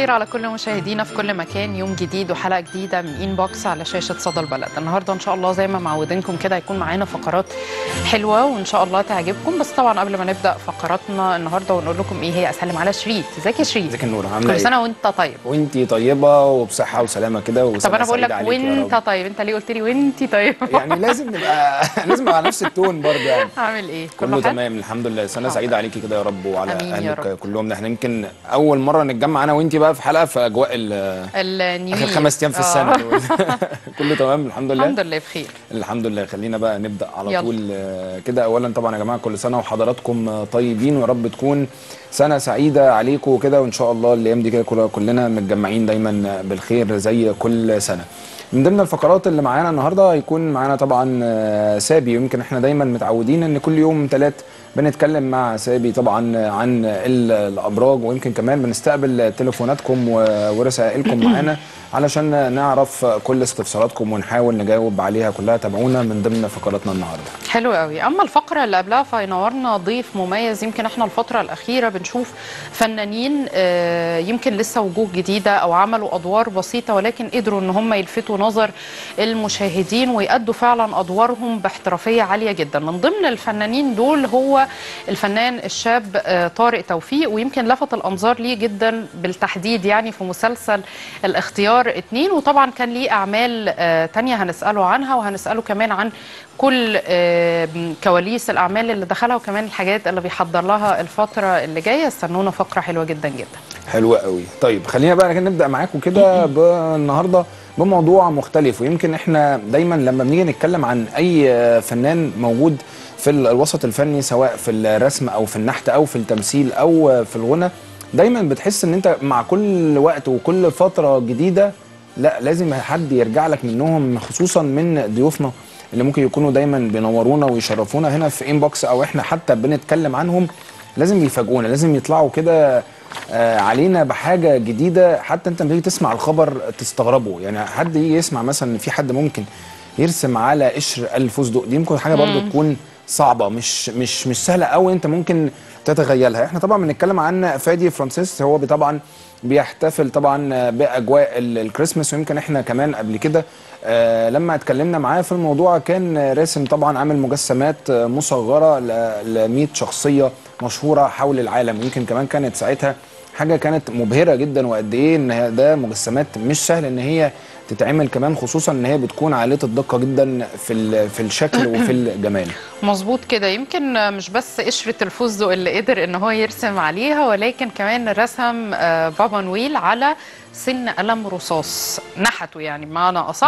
الخير على كل مشاهدينا في كل مكان يوم جديد وحلقه جديده من ان بوكس على شاشه صدى البلد النهارده ان شاء الله زي ما معودينكم كده هيكون معانا فقرات حلوه وان شاء الله تعجبكم بس طبعا قبل ما نبدا فقراتنا النهارده ونقول لكم ايه هي اسلم على شريط ازيك يا شريط ازيك يا نور عامله كل ايه سنه وانت طيب وانتي طيبه وبصحه وسلامه كده وسنة طب انا بقول لك سعيدة عليك يا وانت رب. طيب انت ليه قلت لي وانت طيب يعني لازم نبقى لازم نبقى على نفس التون برضه يعني عامل ايه كله حلو؟ تمام الحمد لله سنه الحمد سعيده عليكي كده يا رب وعلى آمين يا اهلك رب. كلهم احنا يمكن اول مره نتجمع انا وانتي بقى في حلقه في اجواء ال- النيو اخر يير. خمس ايام في آه. السنه دول كله تمام الحمد لله الحمد لله بخير الحمد لله خلينا بقى نبدا على يلا. طول آه، كده اولا طبعا يا جماعه كل سنه وحضراتكم آه، طيبين ويا رب تكون سنه سعيده عليكم وكده وان شاء الله الايام دي كده كلها- كلنا متجمعين دايما بالخير زي كل سنه من ضمن الفقرات اللي معانا النهارده هيكون معانا طبعا آه، سابي يمكن احنا دايما متعودين ان كل يوم ثلاث بنتكلم مع سابي طبعا عن ال- الابراج ويمكن كمان بنستقبل تليفوناتكم و- ورسائلكم معانا علشان نعرف كل استفساراتكم ونحاول نجاوب عليها كلها تابعونا من ضمن فقراتنا النهارده حلو قوي اما الفقره اللي قبلها فينورنا ضيف مميز يمكن احنا الفتره الاخيره بنشوف فنانين آه، يمكن لسه وجوه جديده او عملوا ادوار بسيطه ولكن قدروا ان هم يلفتوا نظر المشاهدين ويأدوا فعلا ادوارهم باحترافيه عاليه جدا من ضمن الفنانين دول هو الفنان الشاب آه، طارق توفيق ويمكن لفت الانظار ليه جدا بالتحديد يعني في مسلسل الاختيار اتنين وطبعا كان ليه اعمال آه، تانية هنساله عنها وهنساله كمان عن كل آه، كواليس الاعمال اللي دخلها وكمان الحاجات اللي بيحضر لها الفتره اللي جايه استنونا فقره حلوه جدا جدا حلوة قوي طيب خلينا بقى كده نبدا معاكم كده ب- النهارده بموضوع مختلف ويمكن احنا دايما لما بنيجي نتكلم عن اي آه، فنان موجود في ال- الوسط الفني سواء في الرسم او في النحت او في التمثيل او آه، في الغنى دايما بتحس ان انت مع كل وقت وكل فتره جديده لا لازم حد يرجع لك منهم خصوصا من ضيوفنا اللي ممكن يكونوا دايما بينورونا ويشرفونا هنا في انبوكس او احنا حتى بنتكلم عنهم لازم يفاجئونا لازم يطلعوا كده آه، علينا بحاجه جديده حتى انت لما تيجي تسمع الخبر تستغربه يعني حد يجي يسمع مثلا ان في حد ممكن يرسم على قشر الفستق دي ممكن حاجه برضو تكون صعبه مش مش مش سهله قوي انت ممكن تتخيلها احنا طبعا بنتكلم عن فادي فرانسيس هو بي- طبعا بيحتفل طبعا باجواء ال- الكريسماس ويمكن احنا كمان قبل كده آه، لما اتكلمنا معاه في الموضوع كان راسم طبعا عامل مجسمات آه، مصغره ل 100 شخصيه مشهوره حول العالم ويمكن كمان كانت ساعتها حاجه كانت مبهره جدا وقد ايه ان هي- ده مجسمات مش سهل ان هي تتعمل كمان خصوصا ان هي بتكون عاليه الدقه جدا في ال- في الشكل وفي الجمال مظبوط كده يمكن مش بس قشرة الفستق اللي قدر ان هو يرسم عليها ولكن كمان رسم آه، بابا نويل على سن قلم رصاص نحته يعني بمعنى اصح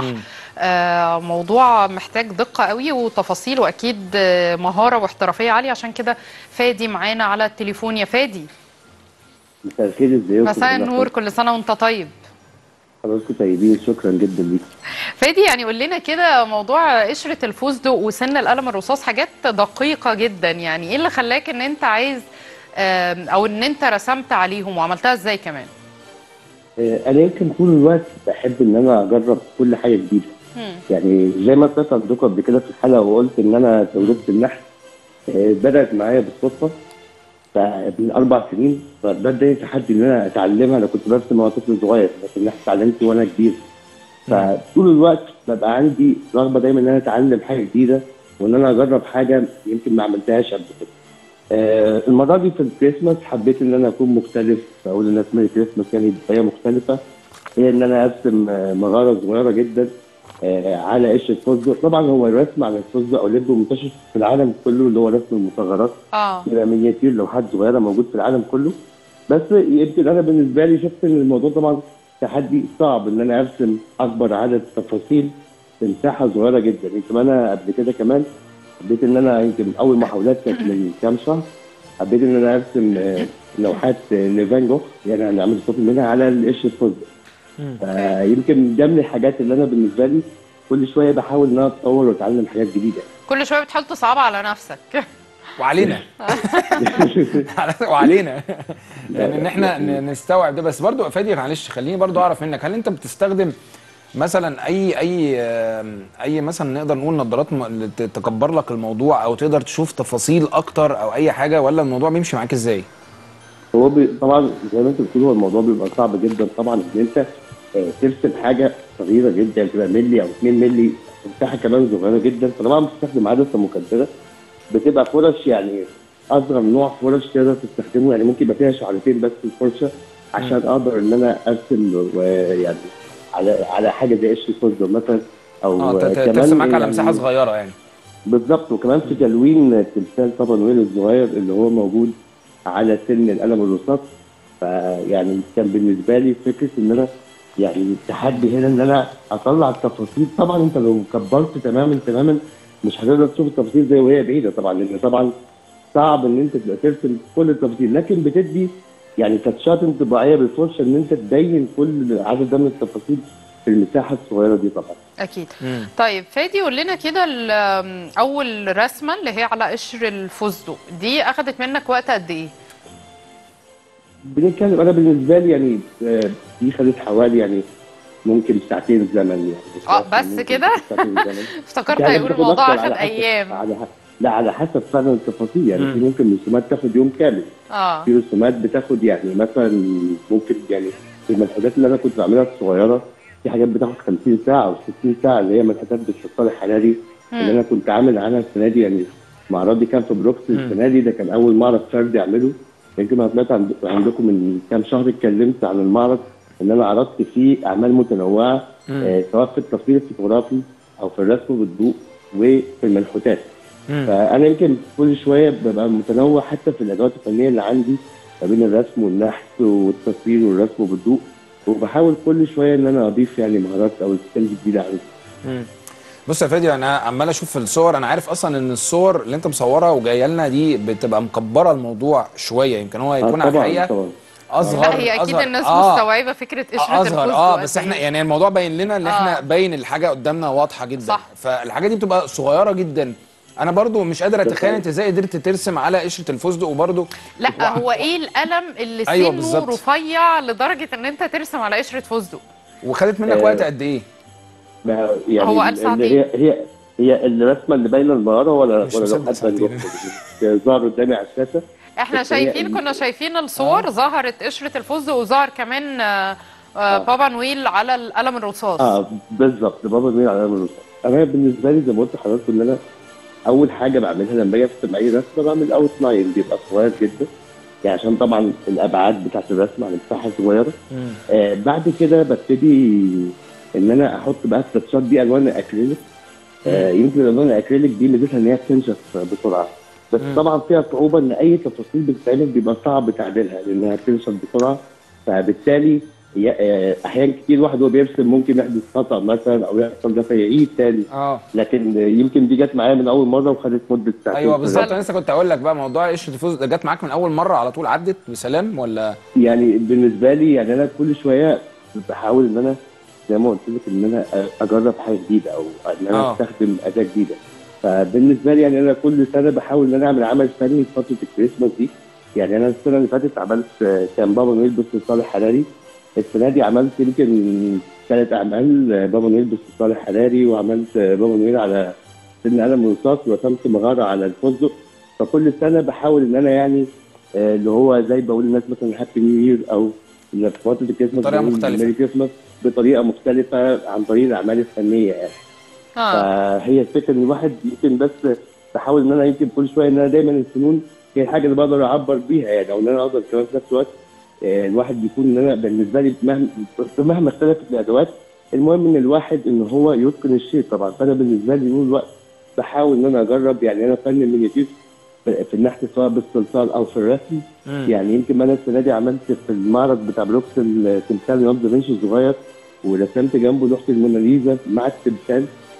آه، موضوع محتاج دقة قوي وتفاصيل واكيد آه، مهارة واحترافية عالية عشان كده فادي معانا على التليفون يا فادي مساء الخير ازيكم مساء النور كل سنة وانت طيب حضراتكم طيبين شكرا جدا ليك فادي يعني قول لنا كده موضوع قشرة الفستق وسن القلم الرصاص حاجات دقيقة جدا يعني ايه اللي خلاك ان انت عايز آم، او ان انت رسمت عليهم وعملتها ازاي كمان آه، انا يمكن طول الوقت بحب ان انا اجرب كل حاجه جديده مم. يعني زي ما طلعت عندكم قبل كده في الحلقه وقلت ان انا تجربه النحت آه، بدات معايا بالصدفه من اربع سنين فده اداني تحدي ان انا اتعلمها انا كنت برسم وانا طفل صغير لكن النحت اتعلمته وانا كبير فطول الوقت ببقى عندي رغبه دايما ان انا اتعلم حاجه جديده وان انا اجرب حاجه يمكن ما عملتهاش قبل كده. آه المره دي في الكريسماس حبيت ان انا اكون مختلف اقول للناس ميري كريسماس يعني بطريقه مختلفه هي ان انا ارسم آه، مغاره صغيره جدا آه على قشر الفستق طبعا هو الرسم على الفستق او اللي منتشر في العالم كله اللي هو رسم المصغرات اه بيبقى مينياتير لوحات صغيره موجود في العالم كله بس يمكن انا بالنسبه لي شفت ان الموضوع طبعا تحدي صعب ان انا ارسم اكبر عدد تفاصيل في مساحه صغيره جدا يمكن انا قبل كده كمان حبيت ان انا يمكن اول محاولات كانت من كام شهر حبيت ان انا ارسم آه، لوحات آه، لفان جوخ يعني هنعمل صوت منها على القش الفستق فيمكن ده من الحاجات اللي انا بالنسبه لي كل شويه بحاول ان انا اتطور واتعلم حاجات جديده كل شويه بتحاول تصعب على نفسك وعلينا وعلينا يعني ان احنا ن- نستوعب ده بس برضو فادي معلش خليني برضو اعرف منك هل انت بتستخدم مثلا اي اي آم، اي مثلا نقدر نقول نظارات م- ت- تكبر لك الموضوع او تقدر تشوف تفاصيل اكتر او اي حاجه ولا الموضوع بيمشي معاك ازاي؟ هو بي... طبعا زي ما انت بتقول هو الموضوع بيبقى صعب جدا طبعا ان انت آه، ترسم حاجه صغيره جدا تبقى ملي او 2 ملي مساحه كمان صغيره جدا فطبعا بتستخدم عدسه مكبره بتبقى فرش يعني اصغر نوع فرش تقدر تستخدمه يعني ممكن يبقى فيها شعرتين بس الفرشه عشان اقدر ان انا ارسم ويعني على على حاجه زي قشر الفستق مثلا او اه ت- ت- كمان ترسم معاك على يعني مساحه صغيره يعني بالظبط وكمان في تلوين تمثال طبعا ويل الصغير اللي هو موجود على سن القلم الرصاص فيعني كان بالنسبه لي فكره ان انا يعني التحدي هنا ان انا اطلع التفاصيل طبعا انت لو كبرت تماما تماما مش هتقدر تشوف التفاصيل زي وهي بعيده طبعا لان طبعا صعب ان انت تبقى ترسم كل التفاصيل لكن بتدي يعني تاتشات انطباعيه بالفرشه ان انت تبين كل عدد ده من التفاصيل في المساحه الصغيره دي طبعا اكيد طيب فادي قول لنا كده ال- اول رسمه اللي هي على قشر الفستق دي اخذت منك وقت قد ايه بنتكلم انا بالنسبه لي يعني آه، دي خدت حوالي يعني ممكن ساعتين زمن يعني اه بس ممكن كده ساعتين زمن. افتكرت يعني هيقول بتاخد الموضوع أكتر اخذ على حسب- ايام على ح- لا على حسب فعلا التفاصيل يعني مم. في ممكن رسومات تاخد يوم كامل اه في رسومات بتاخد يعني مثلا ممكن يعني في المنحوتات اللي انا كنت بعملها الصغيره في حاجات بتاخد 50 ساعه او 60 ساعه اللي هي منحوتات بالصلصال الحراري اللي انا كنت عامل عنها السنه دي يعني معرضي كان في بروكس السنه دي ده كان اول معرض فردي اعمله يمكن انا طلعت عند- عندكم من كام شهر اتكلمت عن المعرض ان انا عرضت فيه اعمال متنوعه آه سواء في التصوير الفوتوغرافي او في الرسم بالضوء وفي المنحوتات فانا يمكن كل شويه ببقى متنوع حتى في الادوات الفنيه اللي عندي ما بين الرسم والنحت والتصوير والرسم بالضوء وبحاول كل شويه ان انا اضيف يعني مهارات او سكيلز جديده عندي بص يا فادي انا عمال اشوف في الصور انا عارف اصلا ان الصور اللي انت مصورها وجايه لنا دي بتبقى مكبره الموضوع شويه يمكن هو يكون آه على طبعا الحقيقه طبعا اصغر لا هي اكيد أصغر. الناس آه. مستوعبه فكره قشره اصغر الفستق اه قد بس احنا إيه. يعني الموضوع باين لنا ان احنا آه. باين الحاجه قدامنا واضحه جدا صح. فالحاجه دي بتبقى صغيره جدا انا برضو مش قادر اتخيل صحيح. انت ازاي قدرت ترسم على قشره الفستق وبرضو لا هو ايه القلم اللي أيوة سنه بالظبط. رفيع لدرجه ان انت ترسم على قشره فستق وخدت منك آه. وقت قد ايه ما- يعني هو قال اللي ساعتين. هي هي هي الرسمه اللي باينه المهاره ولا مش ولا لو مصدق حتى ساعتين. اللي ظهر قدامي على الشاشه احنا بس هي شايفين ال- كنا شايفين الصور ظهرت قشره الفستق وظهر كمان آه، آه، بابا نويل على القلم الرصاص اه بالظبط بابا مين على الرصاص انا بالنسبه لي زي ما قلت لحضرتك ان انا اول حاجه بعملها لما باجي ارسم اي رسمه بعمل اوت لاين بيبقى صغير جدا يعني عشان طبعا الابعاد بتاعت الرسمه على مساحه صغيره آه بعد كده ببتدي ان انا احط بقى التاتشات دي الوان اكريليك آه يمكن الالوان الاكريليك دي ميزتها ان هي بتنشف بسرعه بس مم. طبعا فيها صعوبه ان اي تفاصيل بتتعمل بيبقى صعب تعديلها لانها بتنشف بسرعه فبالتالي ي- آه، احيان كتير واحد وهو بيرسم ممكن يحدث خطا مثلا او يحصل ده فيعيد تاني اه لكن آه، يمكن دي جت معايا من اول مره وخدت مده ساعتين ايوه بالظبط ثلاثة. انا لسه كنت اقول لك بقى موضوع قشره الفستق ده جت معاك من اول مره على طول عدت بسلام ولا يعني بالنسبه لي يعني انا كل شويه بحاول ان انا زي ما قلت لك ان انا اجرب حاجه جديده او ان انا آه. استخدم اداه جديده فبالنسبه لي يعني انا كل سنه بحاول ان انا اعمل عمل فني في فتره الكريسماس دي يعني انا السنه اللي فاتت عملت آه، كان بابا نويل باستثمار حراري السنه دي عملت يمكن ثلاث اعمال آه، بابا نويل باستثمار حراري وعملت آه، بابا نويل على سن قلم رصاص ورسمت مغاره على الفستق فكل سنه بحاول ان انا يعني آه، اللي هو زي بقول للناس مثلا هابي نيو يير او إن في فتره الكريسماس بطريقة بقول مختلفة. ميري كريسماس بطريقه مختلفه عن طريق الاعمال الفنيه يعني اه فهي الفكره ان الواحد يمكن بس بحاول ان انا يمكن كل شويه ان انا دايما الفنون هي الحاجه اللي بقدر اعبر بيها يعني او ان انا اقدر كمان في نفس الوقت آه، الواحد بيكون ان انا بالنسبه لي مهما مهما اختلفت الادوات المهم ان الواحد ان هو يتقن الشيء طبعا فانا بالنسبه لي طول الوقت بحاول ان انا اجرب يعني انا فن المينياتير في النحت سواء بالصلصال او في الرسم مم. يعني يمكن انا السنه دي عملت في المعرض بتاع بروكس التمثال ليوناردو دافنشي الصغير ورسمت جنبه لوحه الموناليزا مع التمثال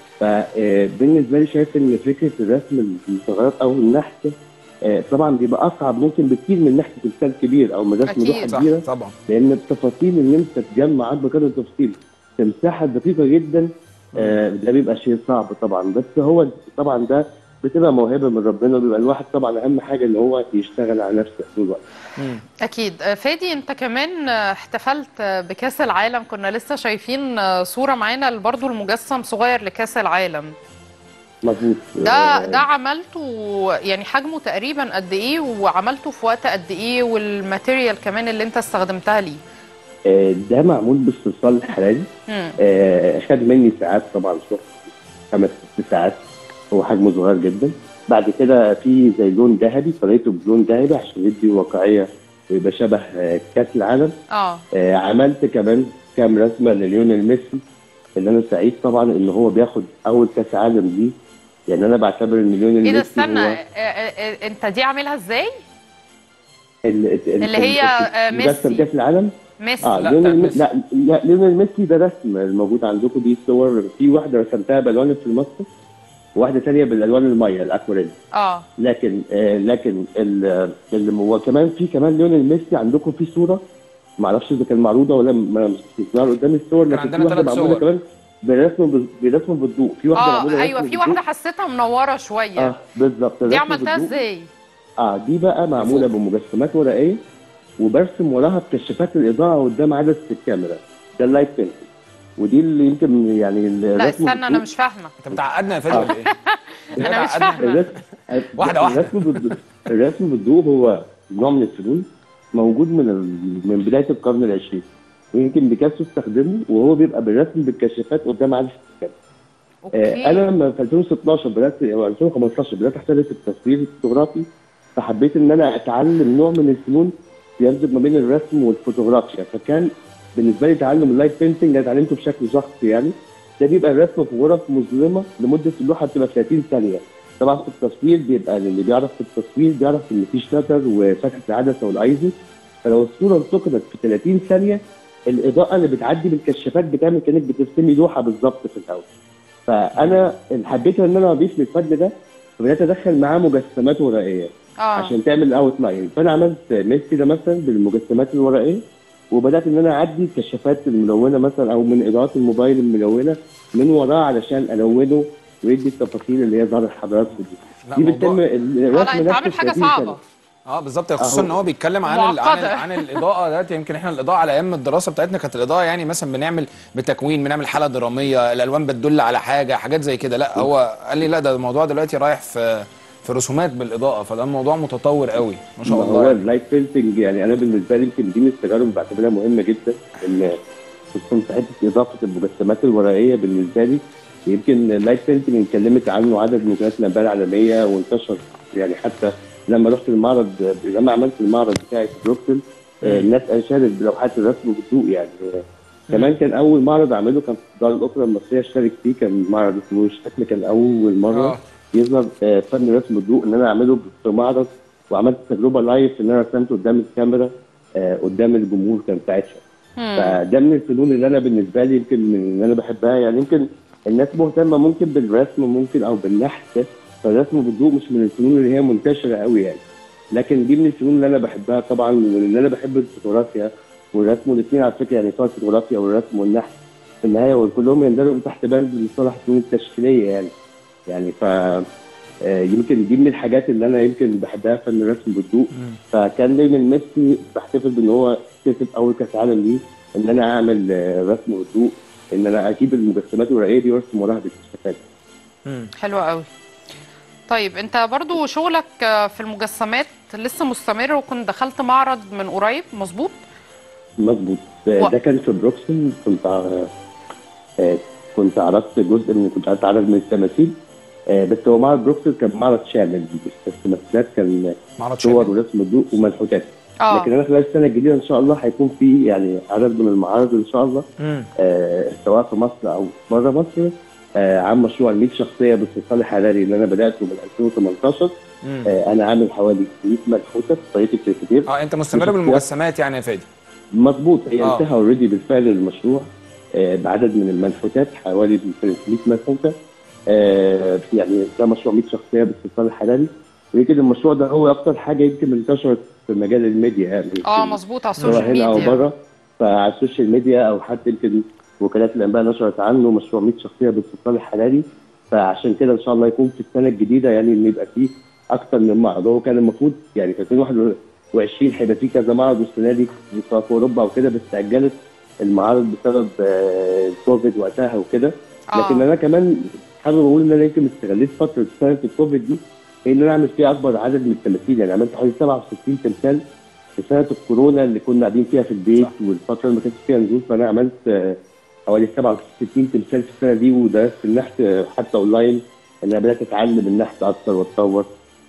فبالنسبه لي شايف ان فكره الرسم الصغيرات او النحت آه، طبعا بيبقى اصعب ممكن بكتير من نحت تمثال كبير او من رسم أكيد. لوحه صح كبيره طبعا لان التفاصيل ان انت تجمع اكبر قدر التفاصيل في مساحه دقيقه جدا آه، ده بيبقى شيء صعب طبعا بس هو طبعا ده بتبقى موهبه من ربنا وبيبقى الواحد طبعا اهم حاجه ان هو يشتغل على نفسه طول الوقت مم. اكيد آه، فادي انت كمان آه، احتفلت آه، بكاس العالم كنا لسه شايفين آه، صوره معانا برضو المجسم صغير لكاس العالم مظبوط ده آه، ده عملته يعني حجمه تقريبا قد ايه وعملته في وقت قد ايه والماتيريال كمان اللي انت استخدمتها ليه آه، ده معمول بالصلصال الحراري مم. آه، خد مني ساعات طبعا شغل خمس ست ساعات هو حجمه صغير جدا بعد كده في زي لون ذهبي طريقته بلون ذهبي عشان يدي واقعيه ويبقى شبه آه، كاس العالم اه آه، عملت كمان كام رسمه لليونيل ميسي اللي انا سعيد طبعا ان هو بياخد اول كاس عالم دي يعني انا بعتبر ان ليونيل ايه ده ميسي استنى هو آه، آه، آه، انت دي عاملها ازاي ال- ال- اللي هي، آه، مجسم ميسي. كاس العالم ميسي اه لا، ليونيل بتاعت ميسي لا لا ليونيل ميسي ده رسم الموجود عندكم دي صور في واحده رسمتها بالوان الفلوماستر وواحده ثانيه بالالوان الميه الاكوريل اه لكن آه لكن ال- اللي هو كمان في كمان ليونيل ميسي عندكم في صوره ما اعرفش اذا كان معروضه ولا ما مش بتظهر قدامي الصور كان لكن في عندنا واحده ثلاث معموله صور. كمان برسم بال- برسم بالضوء في واحده معموله اه ايوه رسم في واحده بالضوء. حسيتها منوره شويه اه بالظبط دي رسم عملتها بالضوء. ازاي اه دي بقى معموله بمجسمات ورقيه وبرسم وراها بكشافات الاضاءه قدام عدسه الكاميرا ده اللايت بينتنج ودي اللي يمكن يعني لا الرسم استنى انا بالضوء- مش فاهمه انت بتعقدنا يا فادي ولا ايه؟ أنت أنا مش بتعقدنا؟ فاهمة. الرسم واحدة واحدة. الرسم بالضوء الرسم بالضوء هو نوع من الفنون موجود من ال... من بدايه القرن العشرين ويمكن بيكاسو استخدمه وهو بيبقى بالرسم بالكشافات قدام عدسه الكاميرا اوكي آه، انا لما في 2016 بدات او 2015 بدات احترف التصوير الفوتوغرافي فحبيت ان انا اتعلم نوع من الفنون يمزج ما بين الرسم والفوتوغرافيا فكان بالنسبه لي تعلم اللايت بينتنج انا اتعلمته بشكل شخصي يعني ده بيبقى الرسم في غرف مظلمه لمده اللوحه بتبقى 30 ثانيه طبعا في التصوير بيبقى اللي بيعرف في التصوير بيعرف ان في شاتر وفتحه العدسه والايزو فلو الصوره انتقدت في 30 ثانيه الاضاءه اللي بتعدي بالكشافات بتعمل كانك بترسمي لوحه بالظبط في الاول فانا حبيت ان انا اضيف للفن ده فبدات ادخل معاه مجسمات ورقيه اه عشان تعمل اوت لاين فانا عملت ميسي ده مثلا بالمجسمات الورقيه وبدات ان انا اعدي الكشافات الملونه مثلا او من اضاءات الموبايل الملونه من وراه علشان الونه ويدي التفاصيل اللي هي ظهرت حضراتكم دي لا دي موضوع بتتم اه الرسم لا انت نفسه عامل في حاجه 30 سنة. صعبه اه بالظبط خصوصا ان هو بيتكلم عن ال عن, ال معقدة. عن الاضاءه دلوقتي يمكن احنا الاضاءه على ايام الدراسه بتاعتنا كانت الاضاءه يعني مثلا بنعمل بتكوين بنعمل حاله دراميه الالوان بتدل على حاجه حاجات زي كده لا هو قال لي لا ده الموضوع دلوقتي رايح في في رسومات بالاضاءه فده موضوع متطور قوي ما شاء ما الله هو يعني. اللايت بينتنج يعني انا بالنسبه لي يمكن دي من التجارب اللي بعتبرها مهمه جدا ان خصوصا في حته اضافه المجسمات الورقيه بالنسبه لي يمكن اللايت بينتنج اتكلمت عنه عدد من وكالات الانباء العالميه وانتشر يعني حتى لما رحت المعرض لما عملت المعرض بتاعي في بروكسل آه، الناس اشادت بلوحات الرسم بالضوء يعني آه، كمان كان اول معرض اعمله كان في دار الاوبرا المصريه اشترك فيه كان معرض اسمه الشكل كان اول مره اه يظهر آه، فن رسم الضوء ان انا اعمله في معرض وعملت تجربه لايف ان انا رسمت قدام الكاميرا آه، قدام الجمهور كان ساعتها مم. فده من الفنون اللي انا بالنسبه لي يمكن من اللي انا بحبها يعني يمكن الناس مهتمه ممكن بالرسم ممكن او بالنحت فالرسم بالضوء مش من الفنون اللي هي منتشره قوي يعني لكن دي من الفنون اللي انا بحبها طبعا واللي انا بحب الفوتوغرافيا والرسم والاثنين على فكره يعني سواء الفوتوغرافيا والرسم والنحت في النهايه وكلهم يندرجوا تحت بند مصطلح الفنون التشكيليه يعني يعني ف آه، يمكن دي من الحاجات اللي انا يمكن بحبها فن الرسم بالضوء فكان دايما ميسي بحتفل بان هو كسب اول كاس عالم ليه ان انا اعمل آه، رسم بالضوء ان انا اجيب المجسمات الورقيه دي وارسم وراها بالكشافات مم. حلوة قوي طيب انت برضو شغلك آه، في المجسمات لسه مستمر وكنت دخلت معرض من قريب مظبوط مظبوط آه، و- ده كان في بروكسل كنت آه، آه، كنت عرضت جزء من كنت عرضت عدد من التماثيل آه، بس هو معرض بروكسل كان معرض شامل بس التمثيلات كان معرض صور شامل ورسم الضوء ومنحوتات اه لكن انا خلال السنه الجديده ان شاء الله هيكون في يعني عدد من المعارض ان شاء الله مم. آه، سواء في مصر او بره مصر آه، عن مشروع ال 100 شخصيه بالصلصال الحراري اللي انا بداته من 2018 مم. آه، انا عامل حوالي 100 منحوته بطريقه الكتير اه انت مستمر بالمجسمات يعني يا فادي مظبوط هي آه. انتهى اوريدي بالفعل المشروع آه، بعدد من المنحوتات حوالي 300 منحوته آه، يعني ده مشروع 100 شخصيه بالصلصال الحراري ويمكن المشروع ده هو اكتر حاجه يمكن انتشرت في مجال الميديا يعني اه يمكن مظبوط على سواء السوشيال هنا او ميديا بره فعلى السوشيال ميديا او حتى يمكن وكالات الانباء نشرت عنه مشروع 100 شخصيه بالسلطان الحراري فعشان كده ان شاء الله يكون في السنه الجديده يعني ان يبقى فيه اكتر من معرض هو كان المفروض يعني في 2021 هيبقى فيه كذا معرض والسنه دي سواء في اوروبا او كده بس تاجلت المعارض بسبب آه، الكوفيد وقتها وكده لكن اه انا كمان حابب اقول ان انا يمكن استغليت فتره سنه الكوفيد دي ان انا اعمل فيها اكبر عدد من التماثيل يعني عملت حوالي 67 تمثال في سنه الكورونا اللي كنا قاعدين فيها في البيت والفتره اللي ما كانش فيها نزول فانا عملت آه، حوالي 67 تمثال في السنه دي ودرست النحت آه، حتى اونلاين ان انا بدات اتعلم النحت اكتر واتطور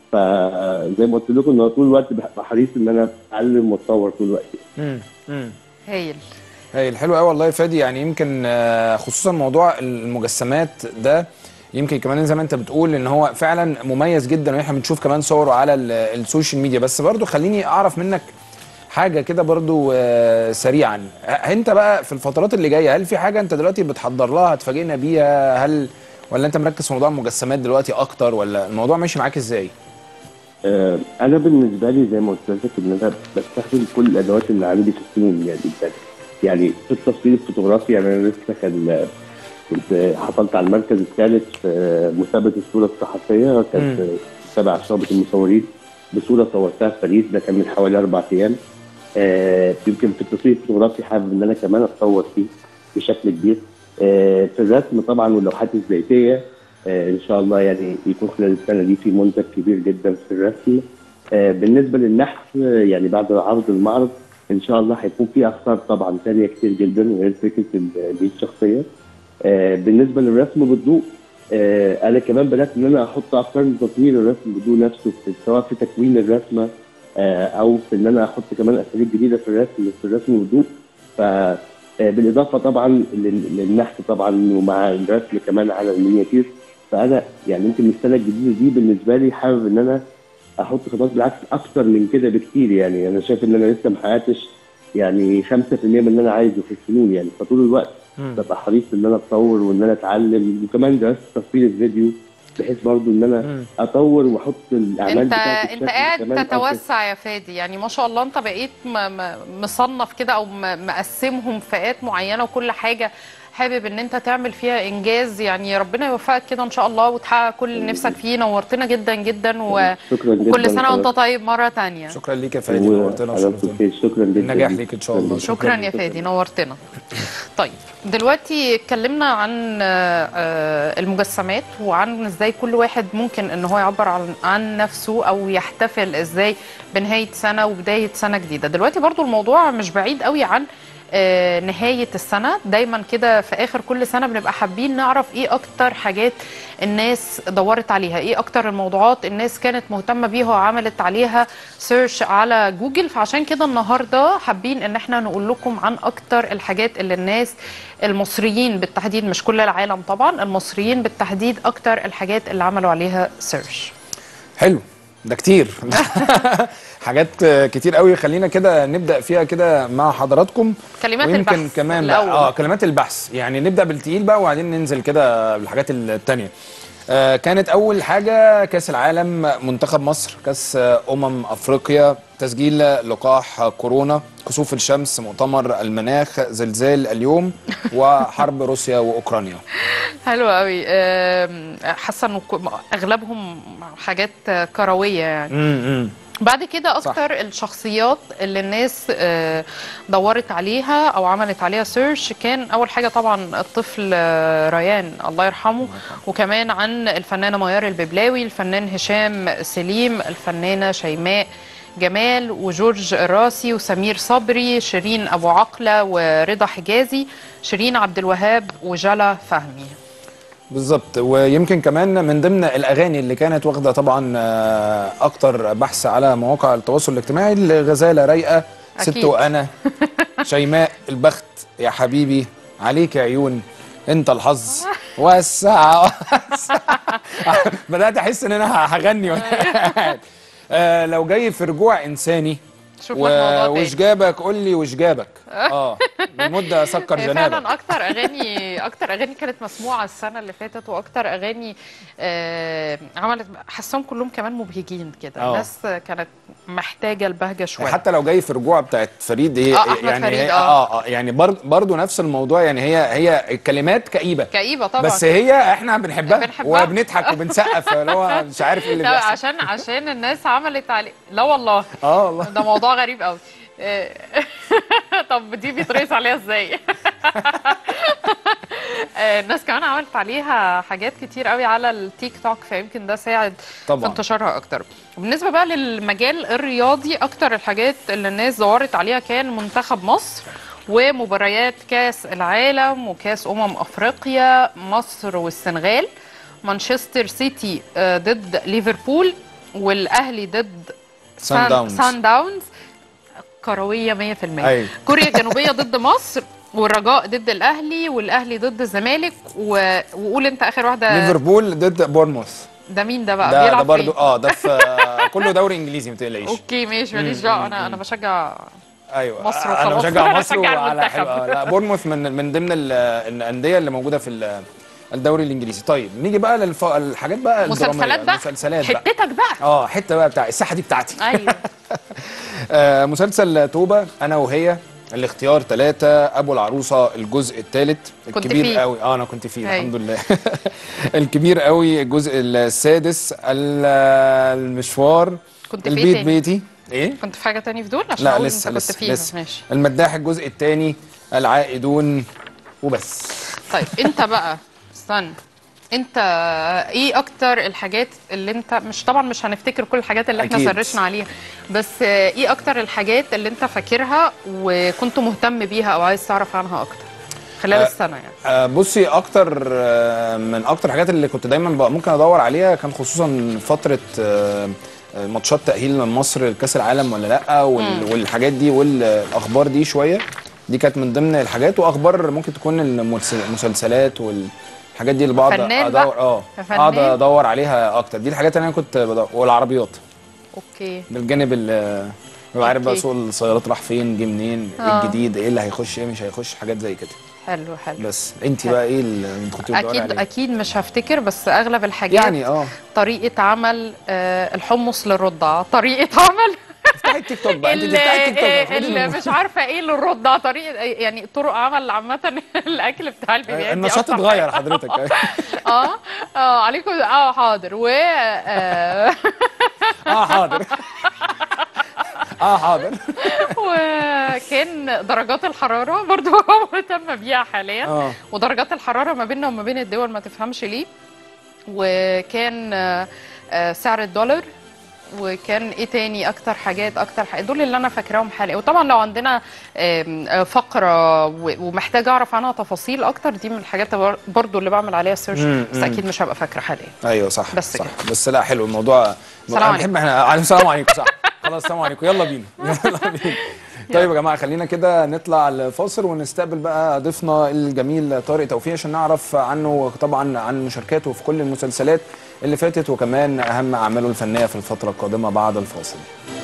فزي ما قلت لكم ان أنا طول الوقت ببقى حريص ان انا اتعلم واتطور طول الوقت مم. مم. هايل هايل حلو قوي والله يا فادي يعني يمكن آه، خصوصا موضوع المجسمات ده يمكن كمان زي ما انت بتقول ان هو فعلا مميز جدا واحنا بنشوف كمان صوره على ال- السوشيال ميديا بس برضو خليني اعرف منك حاجه كده برضو آه، سريعا ه- انت بقى في الفترات اللي جايه هل في حاجه انت دلوقتي بتحضر لها هتفاجئنا بيها هل ولا انت مركز في موضوع المجسمات دلوقتي اكتر ولا الموضوع ماشي معاك ازاي آه، انا بالنسبه لي زي ما قلت لك ان انا بستخدم كل الادوات اللي عندي في الفنون يعني بجد. يعني في التصوير الفوتوغرافي يعني انا لسه كان كنت حصلت على المركز الثالث في مسابقه الصوره الصحفيه كانت مم. تبع شعبه المصورين بصوره صورتها في باريس ده كان من حوالي اربع ايام آه، يمكن في التصوير الفوتوغرافي حابب ان انا كمان اتطور فيه بشكل كبير آه، في الرسم طبعا واللوحات الزيتيه آه، ان شاء الله يعني يكون خلال السنه دي في منتج كبير جدا في الرسم آه، بالنسبه للنحت آه، يعني بعد عرض المعرض ان شاء الله هيكون في افكار طبعا ثانيه كتير جدا وغير فكره ال- دي الشخصيه آه، بالنسبه للرسم بالضوء آه، انا كمان بدات ان انا احط افكار لتطوير الرسم بالضوء نفسه في سواء في تكوين الرسمه آه، او في ان انا احط كمان اساليب جديده في الرسم في الرسم بالضوء ف آه، بالاضافه طبعا لل- للنحت طبعا ومع الرسم كمان على المينياتير فانا يعني يمكن السنه الجديده دي بالنسبه لي حابب ان انا احط خطوات بالعكس اكتر من كده بكتير يعني انا شايف ان انا لسه ما حققتش يعني 5% من اللي انا عايزه في الفنون يعني فطول الوقت ببقى حريص ان انا اتطور وان انا اتعلم وكمان درست تصوير الفيديو بحيث برضو ان انا اطور واحط الاعمال انت بتاعتي انت بشكل قاعد كمان أفضل. تتوسع يا فادي يعني ما شاء الله انت بقيت م- م- مصنف كده او م- مقسمهم فئات معينه وكل حاجه حابب ان انت تعمل فيها انجاز يعني ربنا يوفقك كده ان شاء الله وتحقق كل اللي نفسك فيه نورتنا جدا جدا شكرا جدا وكل سنه وانت حضرتك. طيب مره تانية شكرا ليك يا فادي نورتنا وحضرتك وشرفتنا بخير. شكرا جدا النجاح ليك ان شاء الله شكرا يا فادي نورتنا طيب دلوقتي اتكلمنا عن آه، آه، المجسمات وعن ازاي كل واحد ممكن ان هو يعبر عن عن نفسه او يحتفل ازاي بنهايه سنه وبدايه سنه جديده دلوقتي برضو الموضوع مش بعيد قوي عن آه، نهاية السنة دايما كده في آخر كل سنة بنبقى حابين نعرف إيه أكتر حاجات الناس دورت عليها إيه أكتر الموضوعات الناس كانت مهتمة بيها وعملت عليها سيرش على جوجل فعشان كده النهاردة حابين إن احنا نقول لكم عن أكتر الحاجات اللي الناس المصريين بالتحديد مش كل العالم طبعا المصريين بالتحديد أكتر الحاجات اللي عملوا عليها سيرش حلو ده كتير حاجات كتير قوي خلينا كده نبدا فيها كده مع حضراتكم كلمات ويمكن البحث كمان بقى الأول. اه كلمات البحث يعني نبدا بالتقيل بقى وبعدين ننزل كده بالحاجات التانية آه كانت اول حاجه كاس العالم منتخب مصر كاس آه، امم افريقيا تسجيل لقاح كورونا كسوف الشمس مؤتمر المناخ زلزال اليوم وحرب روسيا واوكرانيا حلو قوي آم، حاسه انه ك- اغلبهم حاجات كرويه يعني امم بعد كده صح. اكتر الشخصيات اللي الناس آه، دورت عليها او عملت عليها سيرش كان اول حاجه طبعا الطفل آه، ريان الله يرحمه وكمان عن الفنانه ميار الببلاوي الفنان هشام سليم الفنانه شيماء جمال وجورج الراسي وسمير صبري شيرين ابو عقله ورضا حجازي شيرين عبد الوهاب وجلا فهمي بالظبط ويمكن كمان من ضمن الاغاني اللي كانت واخده طبعا آه، اكتر بحث على مواقع التواصل الاجتماعي الغزاله رايقه ست أكيد. وانا شيماء البخت يا حبيبي عليك يا عيون انت الحظ وسع وسع. بدات احس ان انا هغني وانا قاعد. آه، لو جاي في رجوع انساني شوف لك موضوع وش تاني جابك قول لي وش جابك اه من مده سكر هي جنابك فعلا اكتر اغاني اكتر اغاني كانت مسموعه السنه اللي فاتت واكتر اغاني آه عملت حاسهم كلهم كمان مبهجين كده آه. الناس كانت محتاجه البهجه شويه حتى لو جاي في رجوع بتاعت فريد هي آه، أحمد يعني فريد، هي آه. اه اه يعني برضه برضه نفس الموضوع يعني هي هي الكلمات كئيبه كئيبه طبعا بس هي احنا بنحبها, بنحبها. وبنضحك وبنسقف اللي هو مش عارف ايه اللي لا بيحصل عشان عشان الناس عملت عليه لا والله اه والله ده موضوع غريب قوي آه، طب دي بيترقص عليها ازاي آه، الناس كمان عملت عليها حاجات كتير قوي على التيك توك فيمكن ده ساعد طبعاً. في انتشارها اكتر وبالنسبه بقى للمجال الرياضي اكتر الحاجات اللي الناس دورت عليها كان منتخب مصر ومباريات كاس العالم وكاس امم افريقيا مصر والسنغال مانشستر سيتي آه، ضد ليفربول والاهلي ضد سان داونز. سان داونز كرويه 100% أيوة. كوريا الجنوبيه ضد مصر والرجاء ضد الاهلي والاهلي ضد الزمالك و... وقول انت اخر واحده ليفربول ضد بورنموث ده مين ده بقى ده ده بيلعب برضو فين؟ اه ده في كله دوري انجليزي ما تقلقيش اوكي ماشي ماليش دعوه انا انا بشجع ايوه مصر انا وخلاص. بشجع أنا مصر بشجع وعلى المنتخب. حلو- لا بورنموث من من ضمن ال- الانديه اللي موجوده في ال- الدوري الانجليزي طيب نيجي بقى للف... الحاجات بقى الدراميه مسلسلات بقى مسلسلات بقى حتتك بقى اه حته بقى بتاع الساحه دي بتاعتي ايوه آه مسلسل توبه انا وهي الاختيار ثلاثة أبو العروسة الجزء الثالث كنت الكبير فيه. قوي اه أنا كنت فيه أيوة. الحمد لله الكبير قوي الجزء السادس ال- المشوار كنت في إيه البيت تاني؟ بيتي ايه كنت في حاجه تاني في دول عشان لا أقول لسه انت لسه كنت فيها لسه ماشي المداح الجزء الثاني العائدون وبس طيب انت بقى استنى انت ايه اكتر الحاجات اللي انت مش طبعا مش هنفتكر كل الحاجات اللي احنا أكيد. سرشنا عليها بس ايه اكتر الحاجات اللي انت فاكرها وكنت مهتم بيها او عايز تعرف عنها اكتر خلال آه، السنه يعني آه، بصي اكتر آه، من اكتر الحاجات اللي كنت دايما بقى ممكن ادور عليها كان خصوصا فتره آه، آه، ماتشات تاهيل مصر لكاس العالم ولا لا وال- والحاجات دي والاخبار دي شويه دي كانت من ضمن الحاجات واخبار ممكن تكون المس- المسلسلات والحاجات دي اللي بقعد فنان بقى. ادور اه فنان. اقعد ادور عليها اكتر دي الحاجات اللي انا كنت بدور والعربيات اوكي بالجانب ال ببقى عارف بقى أوكي. سوق السيارات راح فين جه منين ايه آه. الجديد ايه اللي هيخش ايه مش هيخش حاجات زي كده حلو حلو بس انت بقى ايه اللي انت كنت بتدوري اكيد عليه؟ اكيد مش هفتكر بس اغلب الحاجات يعني اه طريقه عمل آه، الحمص للرضع طريقه عمل افتحي التيك توك بقى انت ال- تفتحي التيك توك المفروض اللي إن- مش عارفه ايه للرضع طريقه يعني طرق عمل عامه الاكل بتاع البيبيات دي النشاط أكتر اتغير حضرتك اه اه عليكم اه حاضر و آه، اه حاضر اه حاضر وكان درجات الحراره برضو هو مهتم بيها حاليا اه ودرجات الحراره ما بيننا وما بين الدول ما تفهمش ليه وكان آه، آه، سعر الدولار وكان ايه تاني اكتر حاجات اكتر حاجات دول اللي انا فاكراهم حاليا وطبعا لو عندنا آم، آه، فقره و- ومحتاجه اعرف عنها تفاصيل اكتر دي من الحاجات بر- برضو اللي بعمل عليها سيرش مم، بس مم. اكيد مش هبقى فاكره حاليا ايوه صح بس صح كده. بس لا حلو الموضوع سلام أنا عليكم. بحب احنا عليكم السلام عليكم صح خلاص السلام عليكم يلا بينا يلا بينا طيب يا جماعه خلينا كده نطلع الفاصل ونستقبل بقى ضيفنا الجميل طارق توفيق عشان نعرف عنه طبعا عن مشاركاته في كل المسلسلات اللي فاتت وكمان اهم اعماله الفنيه في الفتره القادمه بعد الفاصل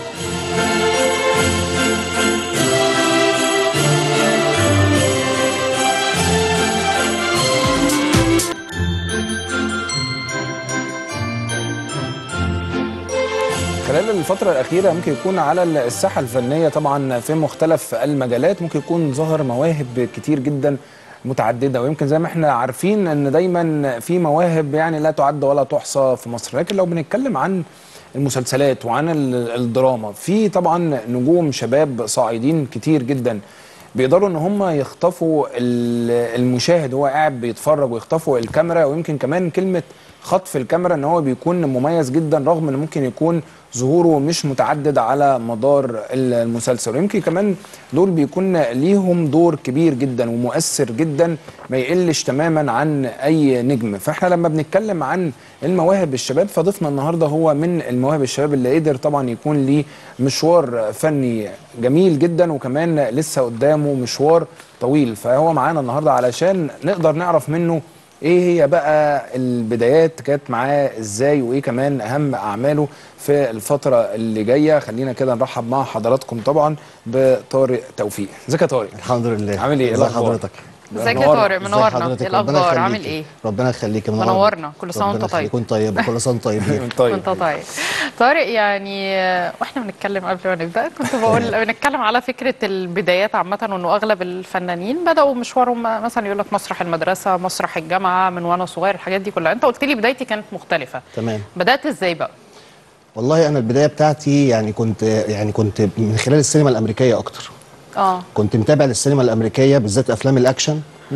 خلال الفترة الأخيرة ممكن يكون على الساحة الفنية طبعا في مختلف المجالات ممكن يكون ظهر مواهب كتير جدا متعددة ويمكن زي ما احنا عارفين ان دايما في مواهب يعني لا تعد ولا تحصى في مصر لكن لو بنتكلم عن المسلسلات وعن ال- الدراما في طبعا نجوم شباب صاعدين كتير جدا بيقدروا ان هم يخطفوا ال- المشاهد وهو قاعد بيتفرج ويخطفوا الكاميرا ويمكن كمان كلمه خطف الكاميرا ان هو بيكون مميز جدا رغم ان ممكن يكون ظهوره مش متعدد على مدار المسلسل ويمكن كمان دول بيكون ليهم دور كبير جدا ومؤثر جدا ما يقلش تماما عن اي نجم فاحنا لما بنتكلم عن المواهب الشباب فضيفنا النهارده هو من المواهب الشباب اللي قدر طبعا يكون ليه مشوار فني جميل جدا وكمان لسه قدامه مشوار طويل فهو معانا النهارده علشان نقدر نعرف منه ايه هي بقى البدايات كانت معاه ازاي وايه كمان اهم اعماله في الفتره اللي جايه خلينا كده نرحب مع حضراتكم طبعا بطارق توفيق ازيك يا طارق الحمد لله عامل ايه؟ إيه ازي الأخبار؟ حضرتك ازيك يا منورنا. طارق ازي منورنا حضرتك؟ ايه ربنا الاخبار عامل يخليكي. ايه ربنا يخليك منورنا منورنا كل سنه وانت ربنا طيب يخليك وانت طيب كل سنه وانت طيبين طيب وانت طيب طارق يعني آه، واحنا بنتكلم قبل ما نبدا كنت بقول بنتكلم على فكره البدايات عامه وانه اغلب الفنانين بداوا مشوارهم مثلا يقول لك مسرح المدرسه مسرح الجامعه من وانا صغير الحاجات دي كلها انت قلت لي بدايتي كانت مختلفه تمام بدات ازاي بقى والله انا البدايه بتاعتي يعني كنت يعني كنت من خلال السينما الامريكيه اكتر اه كنت متابع للسينما الامريكيه بالذات افلام الاكشن